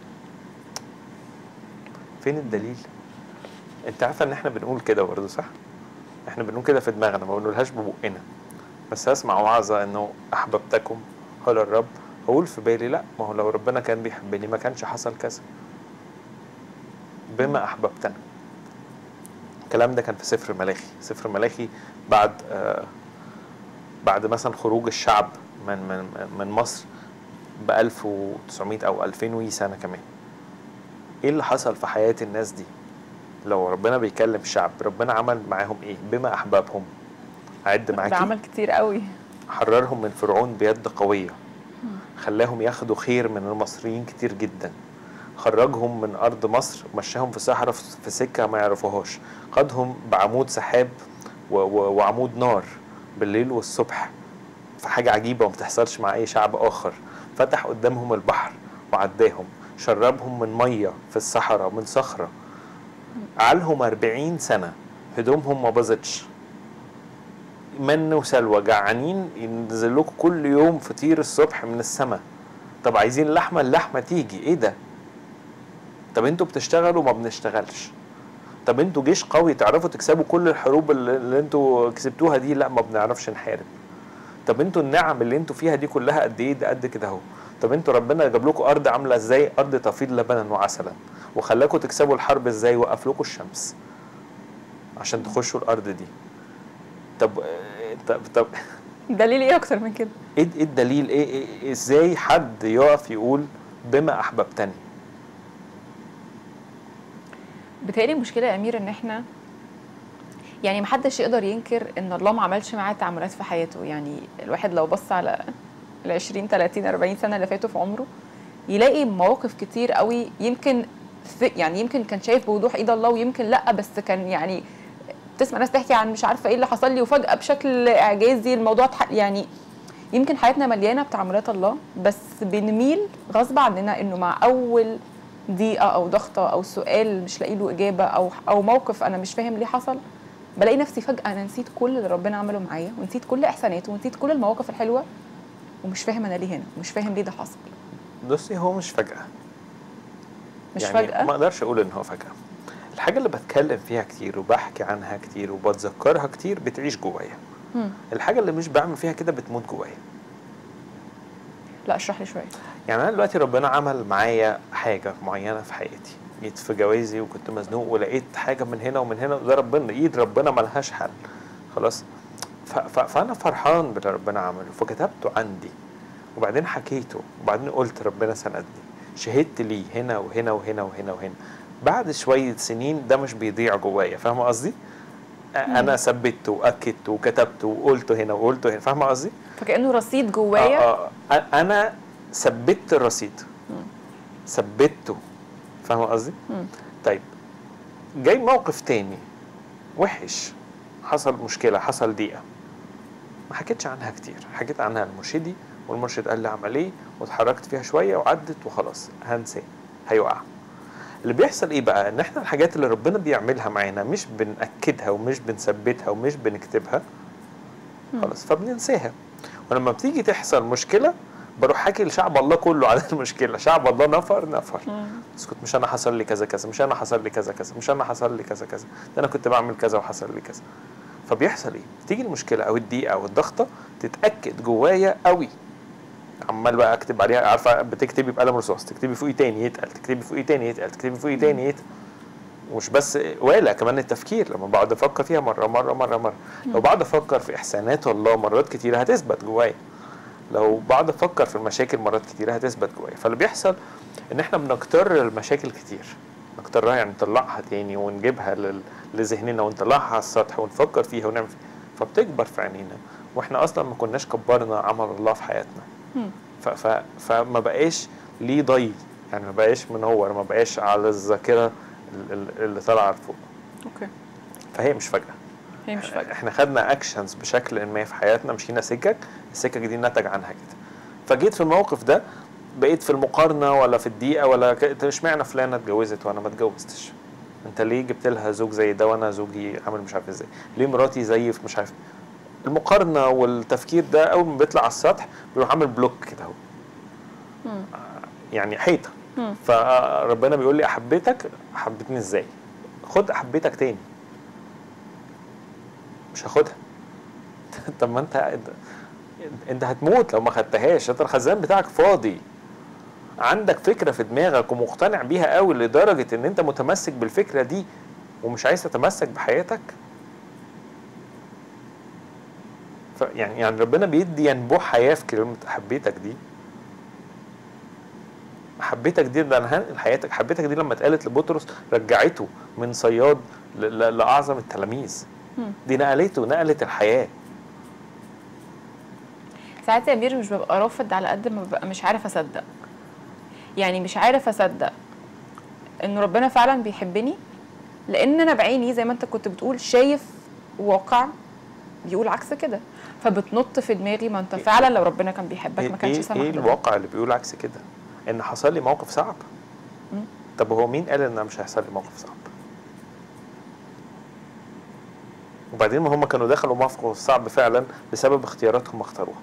فين الدليل انت عارفه ان احنا بنقول كده برضه صح احنا بنقول كده في دماغنا ما بنقولهاش ببقنا بس اسمع وعظه انه احببتكم قال الرب اقول في بالي لا ما هو لو ربنا كان بيحبني ما كانش حصل كذا بما احببتنا الكلام ده كان في سفر ملاخي سفر ملاخي بعد آه بعد مثلا خروج الشعب من من من مصر ب 1900 او 2000 وي سنه كمان ايه اللي حصل في حياه الناس دي لو ربنا بيكلم الشعب ربنا عمل معاهم ايه بما احبابهم اعد ده معاكي عمل كتير قوي حررهم من فرعون بيد قويه خلاهم ياخدوا خير من المصريين كتير جدا خرجهم من ارض مصر ومشاهم في صحراء في سكه ما يعرفوهاش قادهم بعمود سحاب و- و- وعمود نار بالليل والصبح في حاجه عجيبه وما بتحصلش مع اي شعب اخر فتح قدامهم البحر وعداهم شربهم من ميه في الصحراء من صخره عالهم 40 سنه هدومهم ما باظتش من وسلوى جعانين ينزل لكم كل يوم فطير الصبح من السماء طب عايزين لحمه اللحمه تيجي ايه ده طب انتوا بتشتغلوا ما بنشتغلش طب انتوا جيش قوي تعرفوا تكسبوا كل الحروب اللي اللي انتوا كسبتوها دي لا ما بنعرفش نحارب طب انتوا النعم اللي انتوا فيها دي كلها قد ايه ده قد كده اهو طب انتوا ربنا جاب لكم ارض عامله ازاي ارض تفيض لبنا وعسلا وخلاكم تكسبوا الحرب ازاي وقف لكم الشمس عشان تخشوا الارض دي طب آه، طب طب دليل ايه اكتر من كده ايه ايه الدليل ايه, إيه ازاي حد يقف يقول بما احببتني بتهيألي المشكله يا امير ان احنا يعني محدش يقدر ينكر ان الله ما عملش معاه تعاملات في حياته يعني الواحد لو بص على ال 20 30 40 سنه اللي فاتوا في عمره يلاقي مواقف كتير قوي يمكن في يعني يمكن كان شايف بوضوح ايد الله ويمكن لا بس كان يعني تسمع ناس تحكي عن مش عارفه ايه اللي حصل لي وفجاه بشكل اعجازي الموضوع اتح- يعني يمكن حياتنا مليانه بتعاملات الله بس بنميل غصب عننا انه مع اول ضيقه او ضغطه او سؤال مش لاقي له اجابه او او موقف انا مش فاهم ليه حصل بلاقي نفسي فجاه انا نسيت كل اللي ربنا عمله معايا ونسيت كل احساناته ونسيت كل المواقف الحلوه ومش فاهم انا ليه هنا مش فاهم ليه ده حصل بصي هو مش فجاه مش يعني فجاه ما اقدرش اقول ان هو فجاه الحاجه اللي بتكلم فيها كتير وبحكي عنها كتير وبتذكرها كتير بتعيش جوايا مم. الحاجه اللي مش بعمل فيها كده بتموت جوايا لا اشرح لي شويه يعني انا دلوقتي ربنا عمل معايا حاجه معينه في حياتي جيت في جوازي وكنت مزنوق ولقيت حاجه من هنا ومن هنا وده ربنا ايد ربنا ملهاش حل خلاص ف- ف- فانا فرحان باللي ربنا عمله فكتبته عندي وبعدين حكيته وبعدين قلت ربنا سندني شهدت ليه هنا وهنا وهنا وهنا وهنا بعد شويه سنين ده مش بيضيع جوايا فاهمه قصدي؟ أ- انا ثبته واكدت وكتبته وقلته هنا وقلته هنا فاهمه قصدي؟ فكانه رصيد جوايا آه آه أ- انا ثبت الرصيد مم. ثبته فاهمه قصدي؟ مم. طيب جاي موقف تاني وحش حصل مشكله حصل ضيقه ما حكيتش عنها كتير حكيت عنها لمرشدي والمرشد قال لي اعمل ايه واتحركت فيها شويه وعدت وخلاص هنساه هيقع اللي بيحصل ايه بقى ان احنا الحاجات اللي ربنا بيعملها معانا مش بنأكدها ومش بنثبتها ومش بنكتبها خلاص فبننساها ولما بتيجي تحصل مشكله بروح حاكي لشعب الله كله على المشكله شعب الله نفر نفر مم. اسكت مش انا حصل لي كذا كذا مش انا حصل لي كذا كذا مش انا حصل لي كذا كذا ده انا كنت بعمل كذا وحصل لي كذا فبيحصل ايه تيجي المشكله او الضيقه او الضغطه تتاكد جوايا قوي عمال بقى اكتب عليها عارفه بتكتبي بقلم رصاص تكتبي فوقيه تاني يتقل تكتبي فوقيه تاني يتقل تكتبي فوقيه تاني يتقل ومش بس ولا كمان التفكير لما بقعد افكر فيها مره مره مره مره لو بقعد افكر في احسانات الله مرات كتيره هتثبت جوايا لو بقعد افكر في المشاكل مرات كتيره هتثبت جوايا فاللي بيحصل ان احنا بنكتر المشاكل كتير نكترها يعني نطلعها تاني ونجيبها لل- لذهننا ونطلعها على السطح ونفكر فيها ونعمل فيها فبتكبر في عينينا واحنا اصلا ما كناش كبرنا عمل الله في حياتنا مم. ف ف فما بقاش ليه ضي يعني ما بقاش منور ما بقاش على الذاكره ال- ال- اللي طالعه لفوق اوكي فهي مش فجاه هي مش فجاه احنا خدنا اكشنز بشكل ما في حياتنا مشينا سكك السكك دي نتج عنها كده فجيت في الموقف ده بقيت في المقارنه ولا في الدقيقه ولا ك- انت اشمعنى فلانه اتجوزت وانا ما اتجوزتش انت ليه جبت لها زوج زي ده وانا زوجي عامل مش عارف ازاي ليه مراتي زي في مش عارف المقارنه والتفكير ده اول ما بيطلع على السطح بيروح عامل بلوك كده اهو مم. يعني حيطه مم. فربنا بيقول لي احبيتك حبيتني ازاي خد احبيتك تاني مش هاخدها طب ما انت انت- انت هتموت لو ما خدتهاش انت الخزان بتاعك فاضي عندك فكره في دماغك ومقتنع بيها قوي لدرجه ان انت متمسك بالفكره دي ومش عايز تتمسك بحياتك ف يعني يعني ربنا بيدي ينبوع حياه في كلمه حبيتك دي حبيتك دي ده انا هنقل حياتك حبيتك دي لما اتقالت لبطرس رجعته من صياد ل- ل- لاعظم التلاميذ مم. دي نقلته نقلت الحياه ساعات يا امير مش ببقى رافض على قد ما ببقى مش عارف اصدق يعني مش عارف اصدق ان ربنا فعلا بيحبني لان انا بعيني زي ما انت كنت بتقول شايف واقع بيقول عكس كده فبتنط في دماغي ما انت فعلا لو ربنا كان بيحبك ما كانش ايه, سمح إيه بده. الواقع اللي بيقول عكس كده ان حصل لي موقف صعب مم. طب هو مين قال ان أنا مش هيحصل لي موقف صعب وبعدين ما هم كانوا دخلوا موقف صعب فعلا بسبب اختياراتهم اختاروها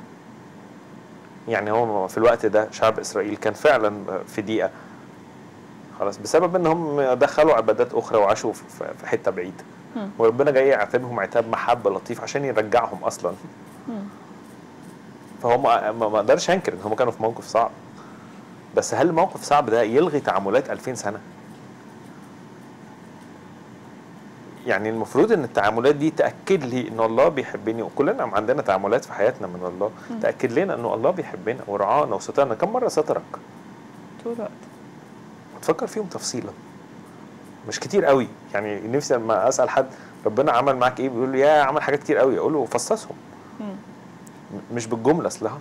يعني هم في الوقت ده شعب اسرائيل كان فعلا في ضيقه خلاص بسبب ان هم دخلوا عبادات اخرى وعاشوا في في حته بعيده مم. وربنا جاي يعاتبهم عتاب محبه لطيف عشان يرجعهم اصلا مم. فهم ما ما اقدرش انكر ان هم كانوا في موقف صعب بس هل الموقف صعب ده يلغي تعاملات 2000 سنه يعني المفروض ان التعاملات دي تاكد لي ان الله بيحبني وكلنا عندنا تعاملات في حياتنا من الله مم. تاكد لنا انه الله بيحبنا ورعانا وسترنا كم مره سترك طول الوقت تفكر فيهم تفصيلا مش كتير قوي يعني نفسي لما اسال حد ربنا عمل معاك ايه بيقول لي يا عمل حاجات كتير قوي اقول له فصصهم مم. م- مش بالجمله اصلها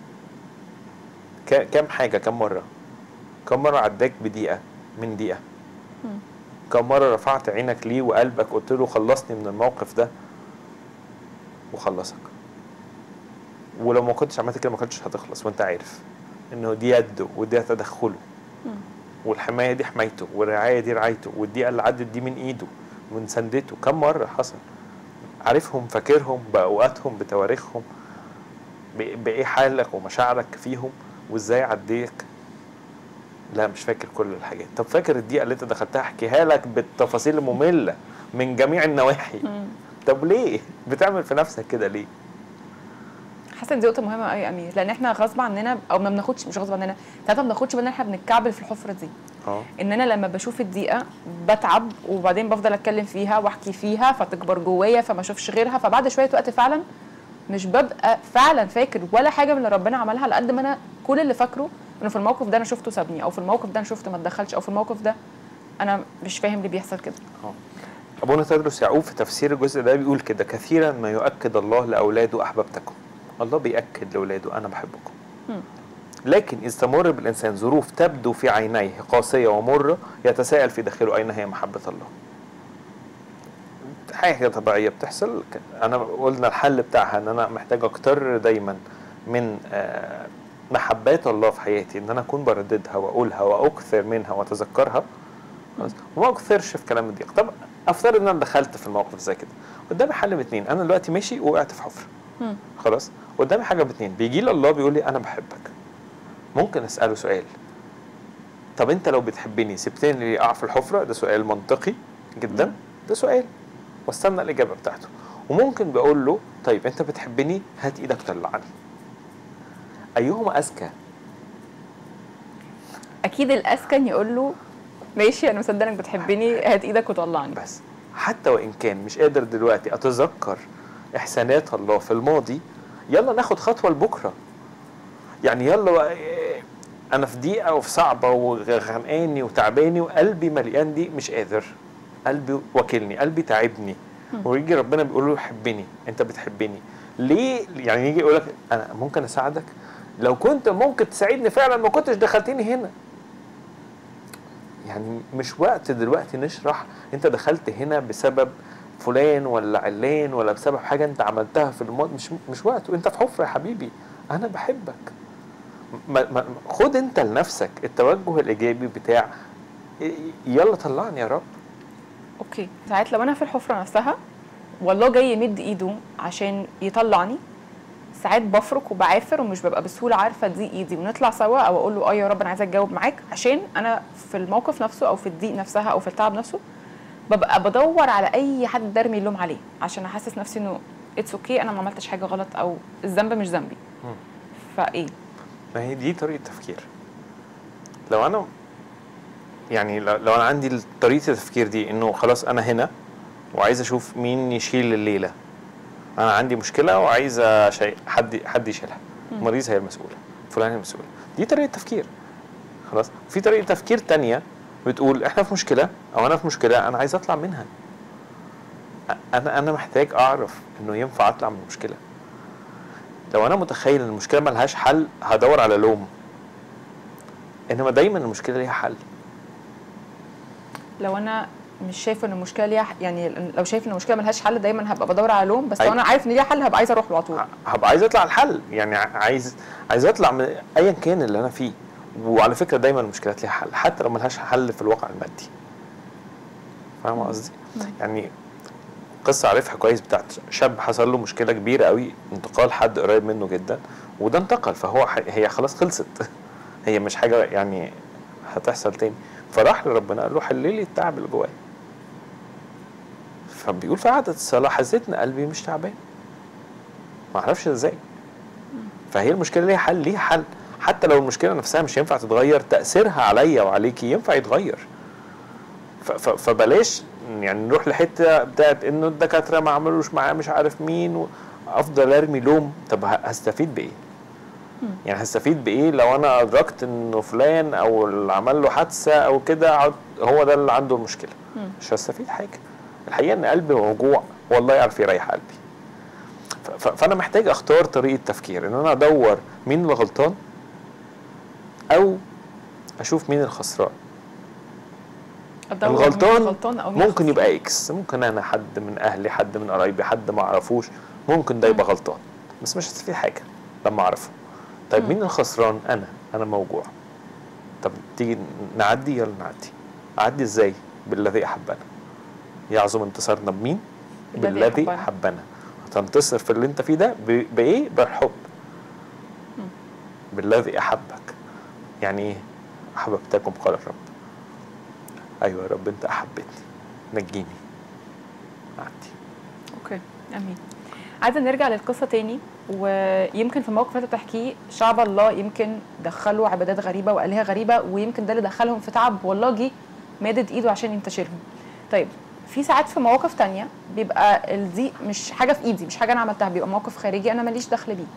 ك- كام حاجه كم مره كم مره عداك بدقيقه من دقيقه مم. كم مره رفعت عينك ليه وقلبك قلت له خلصني من الموقف ده وخلصك ولو ما كنتش عملت كده ما كنتش هتخلص وانت عارف انه دي يده ودي تدخله مم. والحمايه دي حمايته والرعايه دي رعايته والدقيقه اللي عدت دي من ايده من سندته كم مره حصل عارفهم فاكرهم باوقاتهم بتواريخهم ب- بايه حالك ومشاعرك فيهم وازاي عديك لا مش فاكر كل الحاجات طب فاكر الدقيقه اللي انت دخلتها احكيها لك بالتفاصيل الممله من جميع النواحي مم. طب ليه بتعمل في نفسك كده ليه حاسه ان دي نقطه مهمه قوي يا امير لان احنا غصب عننا او ما بناخدش مش غصب عننا ساعات ما بناخدش بالنا ان احنا بنتكعبل في الحفره دي اه ان انا لما بشوف الدقيقه بتعب وبعدين بفضل اتكلم فيها واحكي فيها فتكبر جوايا فما اشوفش غيرها فبعد شويه وقت فعلا مش ببقى فعلا فاكر ولا حاجه من اللي ربنا عملها على قد ما انا كل اللي فاكره انه في الموقف ده انا شفته سابني او في الموقف ده انا شفته ما اتدخلش او في الموقف ده انا مش فاهم ليه بيحصل كده أبونا تدرس يعقوب في تفسير الجزء ده بيقول كده كثيرا ما يؤكد الله لأولاده أحببتكم الله بيأكد لأولاده أنا بحبكم مم. لكن إذ تمر بالإنسان ظروف تبدو في عينيه قاسية ومرة يتساءل في داخله أين هي محبة الله حاجة طبيعية بتحصل أنا قلنا الحل بتاعها إن أنا محتاج أكتر دايما من آه، محبات الله في حياتي إن أنا أكون برددها وأقولها وأكثر منها وأتذكرها خلاص؟ وما أكثرش في كلام الضيق طب أفترض إن أنا دخلت في الموقف زي كده قدامي حل من اتنين أنا دلوقتي ماشي وقعت في حفرة مم. خلاص قدامي حاجه باتنين بيجي لي الله بيقول لي انا بحبك ممكن اساله سؤال طب انت لو بتحبني سبتني لي اقع في الحفره ده سؤال منطقي جدا ده سؤال واستنى الاجابه بتاعته وممكن بقول له طيب انت بتحبني هات ايدك طلعني ايهما اذكى اكيد الاسكن يقول له ماشي انا مصدق انك بتحبني هات ايدك وطلعني بس حتى وان كان مش قادر دلوقتي اتذكر احسانات الله في الماضي يلا ناخد خطوه لبكره يعني يلا بقى إيه، انا في ضيقه وفي صعبه وغرقاني وتعباني وقلبي مليان دي مش قادر قلبي واكلني قلبي تعبني ويجي ربنا بيقول له حبني انت بتحبني ليه يعني يجي يقول لك انا ممكن اساعدك لو كنت ممكن تساعدني فعلا ما كنتش دخلتني هنا يعني مش وقت دلوقتي نشرح انت دخلت هنا بسبب فلان ولا علان ولا بسبب حاجه انت عملتها في الماضي مش مش وقت وانت في حفره يا حبيبي انا بحبك ما ما خد انت لنفسك التوجه الايجابي بتاع ي- يلا طلعني يا رب اوكي ساعات لو انا في الحفره نفسها والله جاي يمد ايده عشان يطلعني ساعات بفرك وبعافر ومش ببقى بسهوله عارفه ادي ايدي ونطلع سوا او اقول له اه يا رب انا عايزه اتجاوب معاك عشان انا في الموقف نفسه او في الضيق نفسها او في التعب نفسه ببقى بدور على اي حد ارمي اللوم عليه عشان احسس نفسي انه اتس اوكي انا ما عملتش حاجه غلط او الذنب مش ذنبي مم. فايه ما هي دي طريقه تفكير لو انا يعني لو لو انا عندي طريقه التفكير دي انه خلاص انا هنا وعايز اشوف مين يشيل الليله انا عندي مشكله وعايز شيء حد حد يشيلها مريض هي المسؤوله فلان هي المسؤوله دي طريقه تفكير خلاص في طريقه تفكير تانية بتقول احنا في مشكله او انا في مشكله انا عايز اطلع منها أ- انا انا محتاج اعرف انه ينفع اطلع من المشكله لو انا متخيل ان المشكله ملهاش حل هدور على لوم انما دايما المشكله ليها حل لو انا مش شايفه ان المشكله ليها يعني لو شايف ان المشكله ملهاش حل دايما هبقى بدور على لوم بس لو أيوة. انا عارف ان ليها حل هبقى عايزه اروح له على طول هبقى عايز اطلع الحل يعني ع- عايز عايز اطلع من ايا كان اللي انا فيه وعلى فكره دايما المشكلات ليها حل حتى لو ملهاش حل في الواقع المادي فاهم قصدي يعني قصه عارفها كويس بتاعت شاب حصل له مشكله كبيره قوي انتقال حد قريب منه جدا وده انتقل فهو ح- هي خلاص خلصت هي مش حاجه يعني هتحصل تاني فراح لربنا قال له حل لي التعب اللي جوايا فبيقول في عادة الصلاة حسيت ان قلبي مش تعبان ما اعرفش ازاي فهي المشكله ليها حل ليها حل حتى لو المشكله نفسها مش ينفع تتغير تاثيرها عليا وعليكي ينفع يتغير ف- ف- فبلاش يعني نروح لحته بتاعت انه الدكاتره ما عملوش معاه مش عارف مين و- افضل ارمي لوم طب ه- هستفيد بايه؟ يعني هستفيد بايه لو انا ادركت انه فلان او اللي عمل له حادثه او كده عد- هو ده اللي عنده المشكله مش هستفيد حاجه الحقيقه ان قلبي موجوع والله يعرف يريح قلبي ف- ف- فانا محتاج اختار طريقه تفكير ان انا ادور مين اللي غلطان او اشوف مين الخسران أدور مين الغلطان غلطان أو مين ممكن خسران. يبقى اكس ممكن انا حد من اهلي حد من قرايبي حد ما اعرفوش ممكن ده يبقى غلطان بس مش هستفيد حاجه لما اعرفه طيب مم. مين الخسران انا انا موجوع طب تيجي نعدي يلا نعدي اعدي ازاي بالذي احبنا يعظم انتصارنا بمين بالذي بالذي أحبنا. احبنا هتنتصر في اللي انت فيه ده ب- بايه بالحب مم. بالذي احبك يعني ايه احببتكم قال الرب ايوه يا رب انت احبتني نجيني عدي اوكي امين عايزه نرجع للقصه تاني ويمكن في الموقف اللي انت بتحكيه شعب الله يمكن دخلوا عبادات غريبه والهه غريبه ويمكن ده اللي دخلهم في تعب والله جه مادد ايده عشان ينتشرهم طيب في ساعات في مواقف تانية بيبقى الضيق مش حاجه في ايدي مش حاجه انا عملتها بيبقى موقف خارجي انا ماليش دخل بيه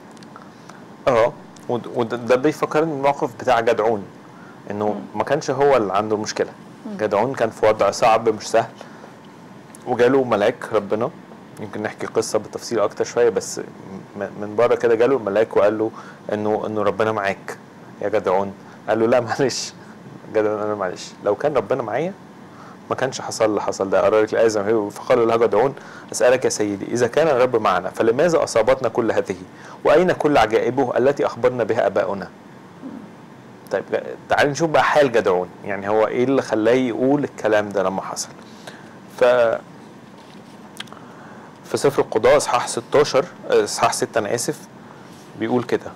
اه ود- وده ده بيفكرني الموقف بتاع جدعون انه ما كانش هو اللي عنده المشكله جدعون كان في وضع صعب مش سهل وجاله ملاك ربنا يمكن نحكي قصه بالتفصيل اكتر شويه بس م- من بره كده جاله الملاك وقال له انه انه ربنا معاك يا جدعون قال له لا معلش جدعون قال له معلش لو كان ربنا معايا ما كانش حصل اللي حصل ده قرر لك الايه زي ما هي فقال له جدعون اسالك يا سيدي اذا كان الرب معنا فلماذا اصابتنا كل هذه واين كل عجائبه التي اخبرنا بها اباؤنا طيب تعالي نشوف بقى حال جدعون يعني هو ايه اللي خلاه يقول الكلام ده لما حصل ف في سفر القضاء اصحاح 16 آه، اصحاح 6 انا اسف بيقول كده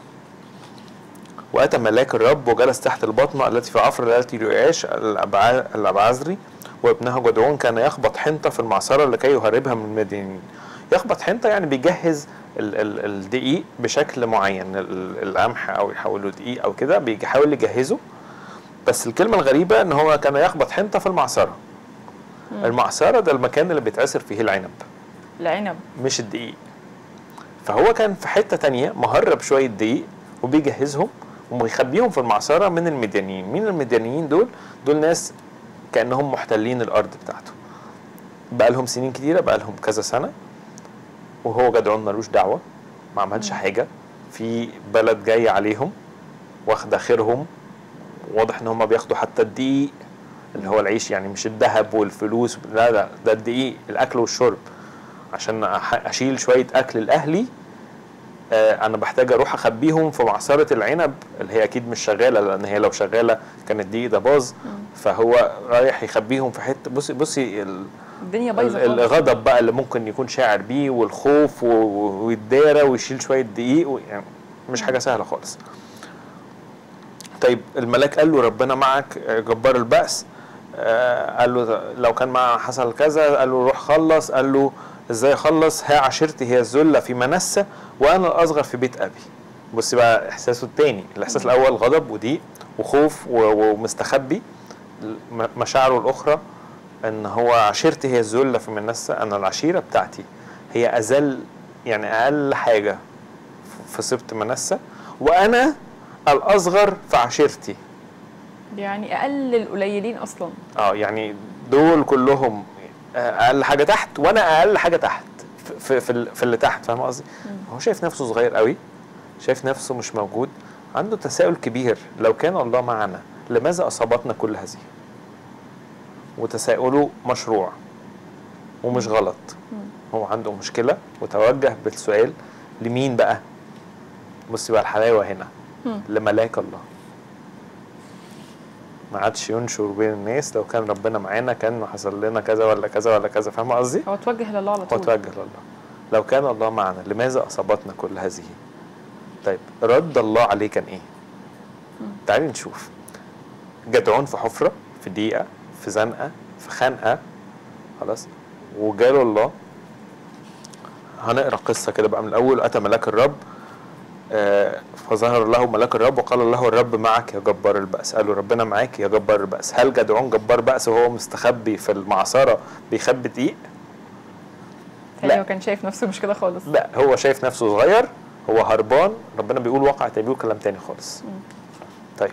واتى ملاك الرب وجلس تحت البطنه التي في عفر التي رعاش الأبع- الابعزري وابنها جدعون كان يخبط حنطه في المعصره لكي يهربها من المدينين يخبط حنطه يعني بيجهز ال- ال- الدقيق بشكل معين ال- القمح او يحوله دقيق او كده بيحاول يجهزه بس الكلمه الغريبه ان هو كان يخبط حنطه في المعصره المعصره ده المكان اللي بيتعصر فيه العنب العنب مش الدقيق فهو كان في حته تانية مهرب شويه دقيق وبيجهزهم وبيخبيهم في المعصره من المديانيين مين المديانيين دول دول ناس كانهم محتلين الارض بتاعته بقى لهم سنين كتيره بقى لهم كذا سنه وهو جدعون ملوش دعوه ما عملش حاجه في بلد جاي عليهم واخده خيرهم واضح ان هم بياخدوا حتى الدقيق اللي هو العيش يعني مش الذهب والفلوس لا لا ده الدقيق الاكل والشرب عشان أح- اشيل شويه اكل لاهلي آه، انا بحتاج اروح اخبيهم في معصره العنب اللي هي اكيد مش شغاله لان هي لو شغاله كان الدقيق ده باظ فهو رايح يخبيهم في حته بصي بصي ال- الدنيا بايظه ال- خالص. الغضب بقى اللي ممكن يكون شاعر بيه والخوف و- و- والدايره ويشيل شويه دقيق و- يعني مش حاجه سهله خالص طيب الملاك قال له ربنا معك آه، جبار البأس آه، قال له لو كان مع حصل كذا قال له روح خلص قال له ازاي اخلص ها عشيرتي هي الذله في منسى وانا الاصغر في بيت ابي بص بقى احساسه التاني الاحساس الاول غضب وضيق وخوف و- ومستخبي م- مشاعره الاخرى ان هو عشيرتي هي الذله في منسى انا العشيره بتاعتي هي اذل يعني اقل حاجه في سبط منسى وانا الاصغر في عشيرتي يعني اقل القليلين اصلا اه يعني دول كلهم اقل حاجه تحت وانا اقل حاجه تحت في في, في, ال- في اللي تحت فاهم قصدي هو شايف نفسه صغير قوي شايف نفسه مش موجود عنده تساؤل كبير لو كان الله معنا لماذا اصابتنا كل هذه وتساؤله مشروع ومش غلط هو عنده مشكله وتوجه بالسؤال لمين بقى بصي بقى الحلاوه هنا مم. لملاك الله ما عادش ينشر بين الناس لو كان ربنا معانا كان حصل لنا كذا ولا كذا ولا كذا فاهمه قصدي؟ هو توجه لله على هو طول توجه لله لو كان الله معنا لماذا اصابتنا كل هذه؟ طيب رد الله عليه كان ايه؟ تعالي نشوف جدعون في حفره في ضيقه في زنقه في خنقه خلاص وجاله الله هنقرا قصه كده بقى من الاول اتى ملاك الرب آه، فظهر له ملاك الرب وقال له الرب معك يا جبار البأس قال له ربنا معاك يا جبار البأس هل جدعون جبار بأس وهو مستخبي في المعصرة بيخبي دقيق تاني هو كان شايف نفسه مش كده خالص لا هو شايف نفسه صغير هو هربان ربنا بيقول واقع تاني بيقول كلام تاني خالص طيب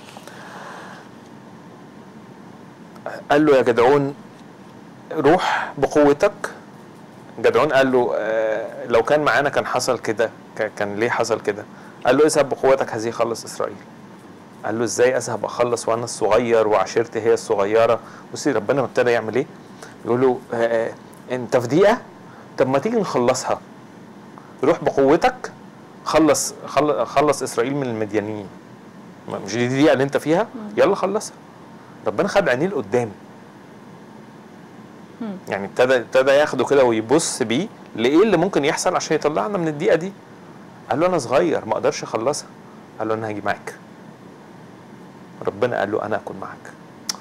قال له يا جدعون روح بقوتك جدعون قال له آه، لو كان معانا كان حصل كده ك- كان ليه حصل كده قال له اذهب بقوتك هذه خلص اسرائيل قال له ازاي اذهب اخلص وانا الصغير وعشيرتي هي الصغيره بصي ربنا ابتدى يعمل ايه يقول له آه، آه، انت في دقيقه طب ما تيجي نخلصها روح بقوتك خلص خل- خلص اسرائيل من المديانيين ما- مش دي الدقيقه اللي انت فيها يلا خلصها ربنا خد عينيه لقدام مم. يعني ابتدى ابتدى ياخده كده ويبص بيه لايه اللي ممكن يحصل عشان يطلعنا من الدقيقه دي قال له انا صغير ما اقدرش اخلصها قال له انا هاجي معاك ربنا قال له انا اكون معاك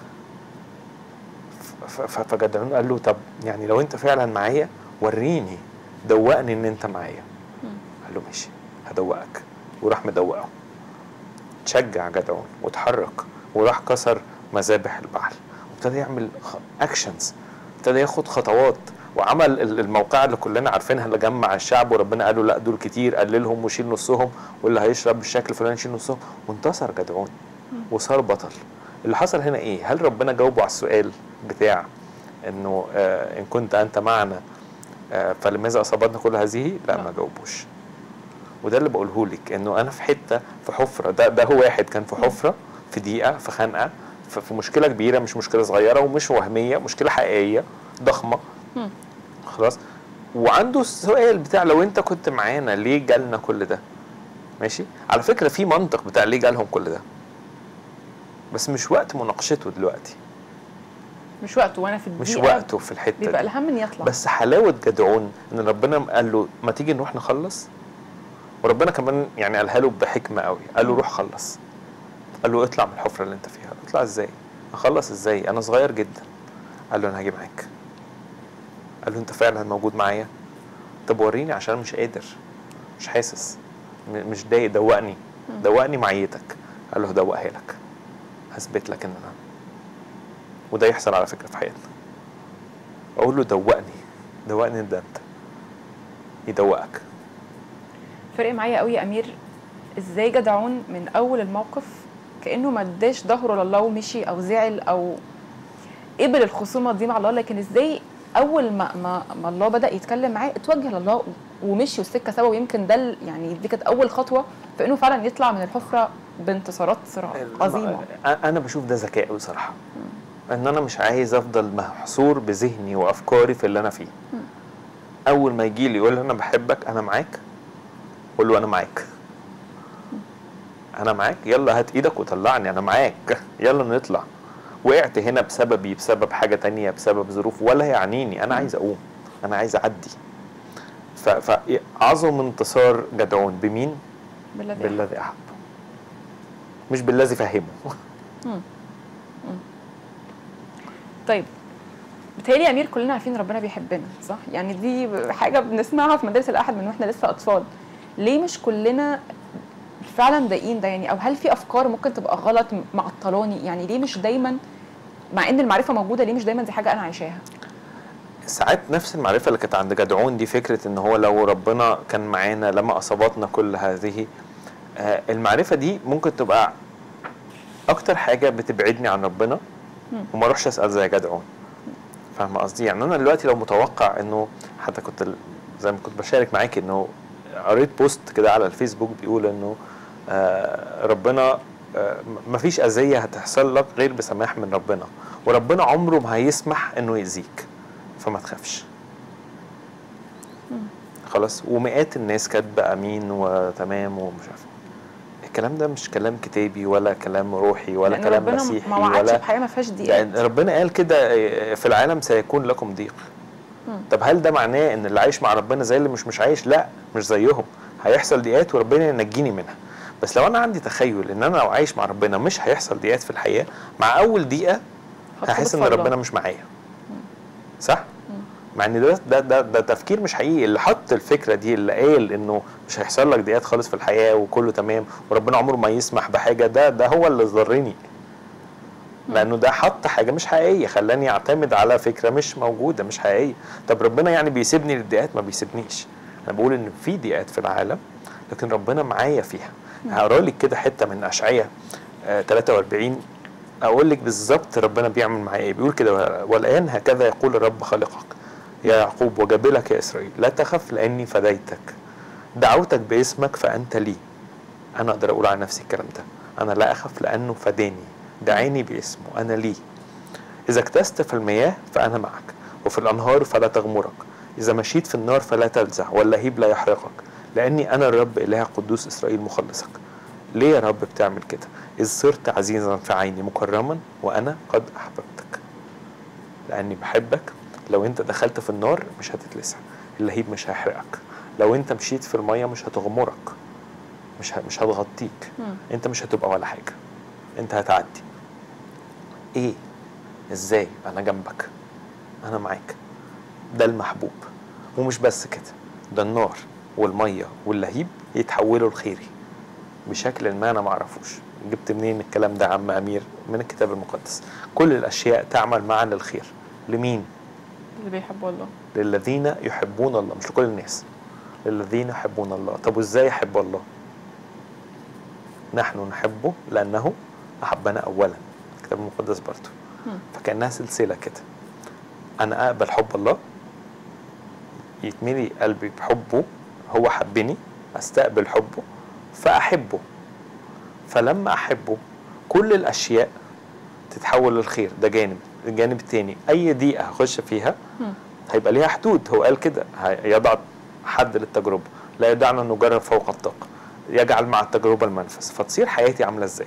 ف- ف- فجدعون قال له طب يعني لو انت فعلا معايا وريني دوقني ان انت معايا قال له ماشي هدوقك وراح مدوقه تشجع جدعون وتحرك وراح كسر مذابح البعل وابتدى يعمل اكشنز ابتدى ياخد خطوات وعمل ال- الموقعة اللي كلنا عارفينها اللي جمع الشعب وربنا قال له لا دول كتير قللهم وشيل نصهم واللي هيشرب بالشكل الفلاني يشيل نصهم وانتصر جدعون وصار بطل اللي حصل هنا ايه هل ربنا جاوبه على السؤال بتاع انه آه ان كنت انت معنا آه فلماذا اصابتنا كل هذه لا لا. ما جاوبوش وده اللي بقوله لك انه انا في حته في حفره ده ده هو واحد كان في حفره في ضيقه في خنقه في في مشكله كبيره مش مشكله صغيره ومش وهميه مشكله حقيقيه ضخمه مم. خلاص وعنده السؤال بتاع لو انت كنت معانا ليه جالنا كل ده ماشي على فكره في منطق بتاع ليه جالهم كل ده بس مش وقت مناقشته دلوقتي مش وقته وانا في مش الدقيقه وقته في الحته بيبقى دي الهم ان يطلع بس حلاوه جدعون ان ربنا قال له ما تيجي نروح نخلص وربنا كمان يعني قالها له بحكمه قوي قال له روح خلص قال له اطلع من الحفره اللي انت فيها اطلع ازاي اخلص ازاي انا صغير جدا قال له انا هاجي معاك قال له انت فعلا موجود معايا طب وريني عشان مش قادر مش حاسس م- مش ضايق دوقني دوقني معيتك قال له هدوقها لك هثبت لك ان انا وده يحصل على فكره في حياتنا اقول له دوقني دوقني ده انت يدوقك فرق معايا قوي يا امير ازاي جدعون من اول الموقف كانه ما اداش ظهره لله ومشي او زعل او قبل الخصومه دي مع الله لكن ازاي اول ما ما, ما الله بدا يتكلم معاه اتوجه لله ومشي والسكه سوا ويمكن ده ال- يعني دي كانت اول خطوه في انه فعلا يطلع من الحفره بانتصارات عظيمه انا بشوف ده ذكاء قوي صراحه ان انا مش عايز افضل محصور بذهني وافكاري في اللي انا فيه اول ما يجي لي يقول لي انا بحبك انا معاك اقول له انا معاك انا معاك يلا هات ايدك وطلعني انا معاك يلا نطلع وقعت هنا بسببي بسبب حاجه تانية بسبب ظروف ولا يعنيني انا عايز اقوم انا عايز اعدي ف- فاعظم انتصار جدعون بمين بالذي بالذي احب مش بالذي فهمه طيب بتهيألي يا امير كلنا عارفين ربنا بيحبنا صح يعني دي حاجه بنسمعها في مدارس الاحد من واحنا لسه اطفال ليه مش كلنا فعلا ضايقين ده يعني او هل في افكار ممكن تبقى غلط معطلاني يعني ليه مش دايما مع ان المعرفه موجوده ليه مش دايما دي حاجه انا عايشاها ساعات نفس المعرفة اللي كانت عند جدعون دي فكرة ان هو لو ربنا كان معانا لما اصابتنا كل هذه آه، المعرفة دي ممكن تبقى اكتر حاجة بتبعدني عن ربنا وما اروحش اسأل زي جدعون فاهم قصدي يعني انا دلوقتي لو متوقع انه حتى كنت ال- زي ما كنت بشارك معاك انه قريت بوست كده على الفيسبوك بيقول انه آه، ربنا آه، م- مفيش اذية هتحصل لك غير بسماح من ربنا وربنا عمره ما هيسمح انه يأذيك فما تخافش خلاص ومئات الناس كاتبه امين وتمام ومش عارف الكلام ده مش كلام كتابي ولا كلام روحي ولا لان كلام ربنا مسيحي ما وعدش ولا بحياه ما فيهاش لان ضيقات ربنا قال كده آه، في العالم سيكون لكم ضيق مم. طب هل ده معناه ان اللي عايش مع ربنا زي اللي مش مش عايش لا مش زيهم هيحصل ضيقات وربنا ينجيني منها بس لو انا عندي تخيل ان انا لو عايش مع ربنا مش هيحصل ضيقات في الحياه مع اول دقيقه هتربط هحس ان في الله. ربنا مش معايا صح مع ان ده ده ده, ده تفكير مش حقيقي اللي حط الفكره دي اللي قال انه مش هيحصل لك ضيقات خالص في الحياه وكله تمام وربنا عمره ما يسمح بحاجه ده ده هو اللي ضرني لانه ده حط حاجه مش حقيقيه خلاني اعتمد على فكره مش موجوده مش حقيقيه طب ربنا يعني بيسيبني للضيقات ما بيسيبنيش انا بقول ان في ضيقات في العالم لكن ربنا معايا فيها هقرا لك كده حته من اشعياء آه 43 اقول لك بالظبط ربنا بيعمل معايا ايه بيقول كده والان هكذا يقول الرب خالقك يا يعقوب وجبلك يا اسرائيل لا تخف لاني فديتك دعوتك باسمك فانت لي انا اقدر اقول على نفسي الكلام ده انا لا اخف لانه فداني دعاني باسمه انا لي اذا اكتست في المياه فانا معك وفي الانهار فلا تغمرك اذا مشيت في النار فلا تلزع واللهيب لا يحرقك لاني انا الرب اله قدوس اسرائيل مخلصك ليه يا رب بتعمل كده اذ صرت عزيزا في عيني مكرما وانا قد احببتك لاني بحبك لو انت دخلت في النار مش هتتلسع اللهيب مش هيحرقك لو انت مشيت في الميه مش هتغمرك مش ه- مش هتغطيك مم. انت مش هتبقى ولا حاجه انت هتعدي ايه ازاي انا جنبك انا معاك ده المحبوب ومش بس كده ده النار والميه واللهيب يتحولوا لخيري بشكل ما انا معرفوش جبت منين الكلام ده يا عم امير من الكتاب المقدس كل الاشياء تعمل معا للخير لمين اللي بيحبوا الله للذين يحبون الله مش لكل الناس للذين يحبون الله طب وازاي يحب الله نحن نحبه لانه احبنا اولا الكتاب المقدس برضه مم. فكانها سلسله كده انا اقبل حب الله يتملي قلبي بحبه هو حبني استقبل حبه فاحبه فلما احبه كل الاشياء تتحول للخير ده جانب الجانب التاني اي دقيقه هخش فيها مم. هيبقى ليها حدود هو قال كده هي- يضع حد للتجربه لا يدعنا نجرب فوق الطاقه يجعل مع التجربه المنفذ فتصير حياتي عامله ازاي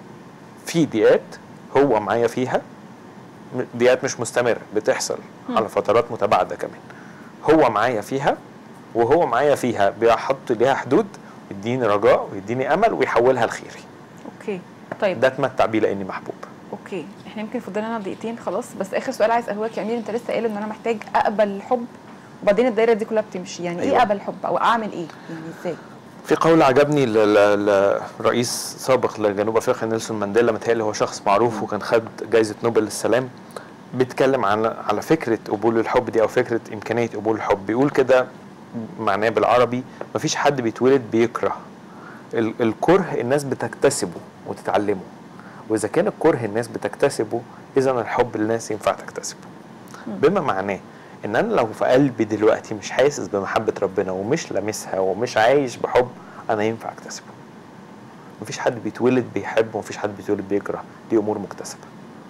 في دقيقات هو معايا فيها م- دقيقات مش مستمره بتحصل مم. على فترات متباعده كمان هو معايا فيها وهو معايا فيها بيحط ليها حدود يديني رجاء ويديني امل ويحولها لخيري اوكي طيب ده اتمتع بيه لاني محبوب اوكي احنا يمكن فضلنا لنا دقيقتين خلاص بس اخر سؤال عايز اساله لك يا امير انت لسه قايل ان انا محتاج اقبل الحب وبعدين الدايره دي كلها بتمشي يعني أيوة. ايه اقبل الحب او اعمل ايه يعني ازاي في قول عجبني ل- ل- لرئيس سابق لجنوب افريقيا نيلسون مانديلا متهيألي هو شخص معروف وكان خد جائزه نوبل للسلام بيتكلم عن على فكره قبول الحب دي او فكره امكانيه قبول الحب بيقول كده معناه بالعربي مفيش حد بيتولد بيكره ال- الكره الناس بتكتسبه وتتعلمه واذا كان الكره الناس بتكتسبه اذا الحب الناس ينفع تكتسبه بما معناه ان انا لو في قلبي دلوقتي مش حاسس بمحبه ربنا ومش لامسها ومش عايش بحب انا ينفع اكتسبه مفيش حد بيتولد بيحب ومفيش حد بيتولد بيكره دي امور مكتسبه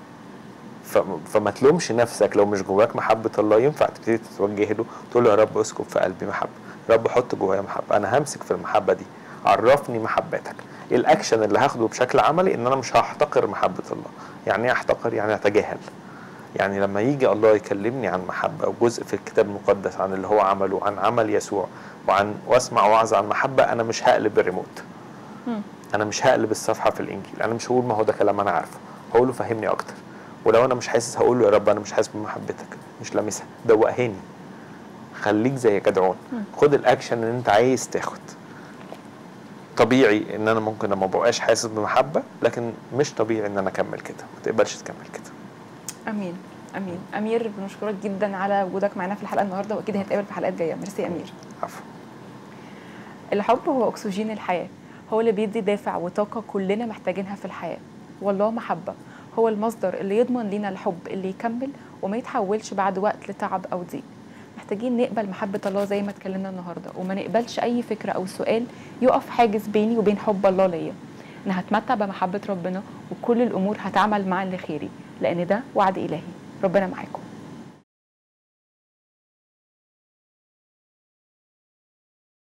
ف- فما تلومش نفسك لو مش جواك محبه الله ينفع تبتدي تتوجه له تقول له يا رب اسكب في قلبي محبه يا رب حط جوايا محبه انا همسك في المحبه دي عرفني محبتك الاكشن اللي هاخده بشكل عملي ان انا مش هحتقر محبه الله يعني ايه احتقر يعني اتجاهل يعني لما يجي الله يكلمني عن محبة أو جزء في الكتاب المقدس عن اللي هو عمله عن عمل يسوع وعن واسمع وعظ عن محبة أنا مش هقلب الريموت مم. أنا مش هقلب الصفحة في الإنجيل أنا مش هقول ما هو ده كلام أنا عارفه هقول له فهمني أكتر ولو أنا مش حاسس هقول له يا رب أنا مش حاسس بمحبتك مش لامسها دوقهاني خليك زي جدعون مم. خد الأكشن اللي أنت عايز تاخد طبيعي ان انا ممكن ما بقاش حاسس بمحبه لكن مش طبيعي ان انا اكمل كده ما تقبلش تكمل كده امين امين امير بنشكرك جدا على وجودك معانا في الحلقه النهارده واكيد هنتقابل في حلقات جايه ميرسي يا امير عفوا الحب هو اكسجين الحياه هو اللي بيدي دافع وطاقه كلنا محتاجينها في الحياه والله محبه هو المصدر اللي يضمن لينا الحب اللي يكمل وما يتحولش بعد وقت لتعب او ضيق محتاجين نقبل محبة الله زي ما اتكلمنا النهاردة وما نقبلش أي فكرة أو سؤال يقف حاجز بيني وبين حب الله ليا أنا هتمتع بمحبة ربنا وكل الأمور هتعمل معا لخيري لأن ده وعد إلهي ربنا معاكم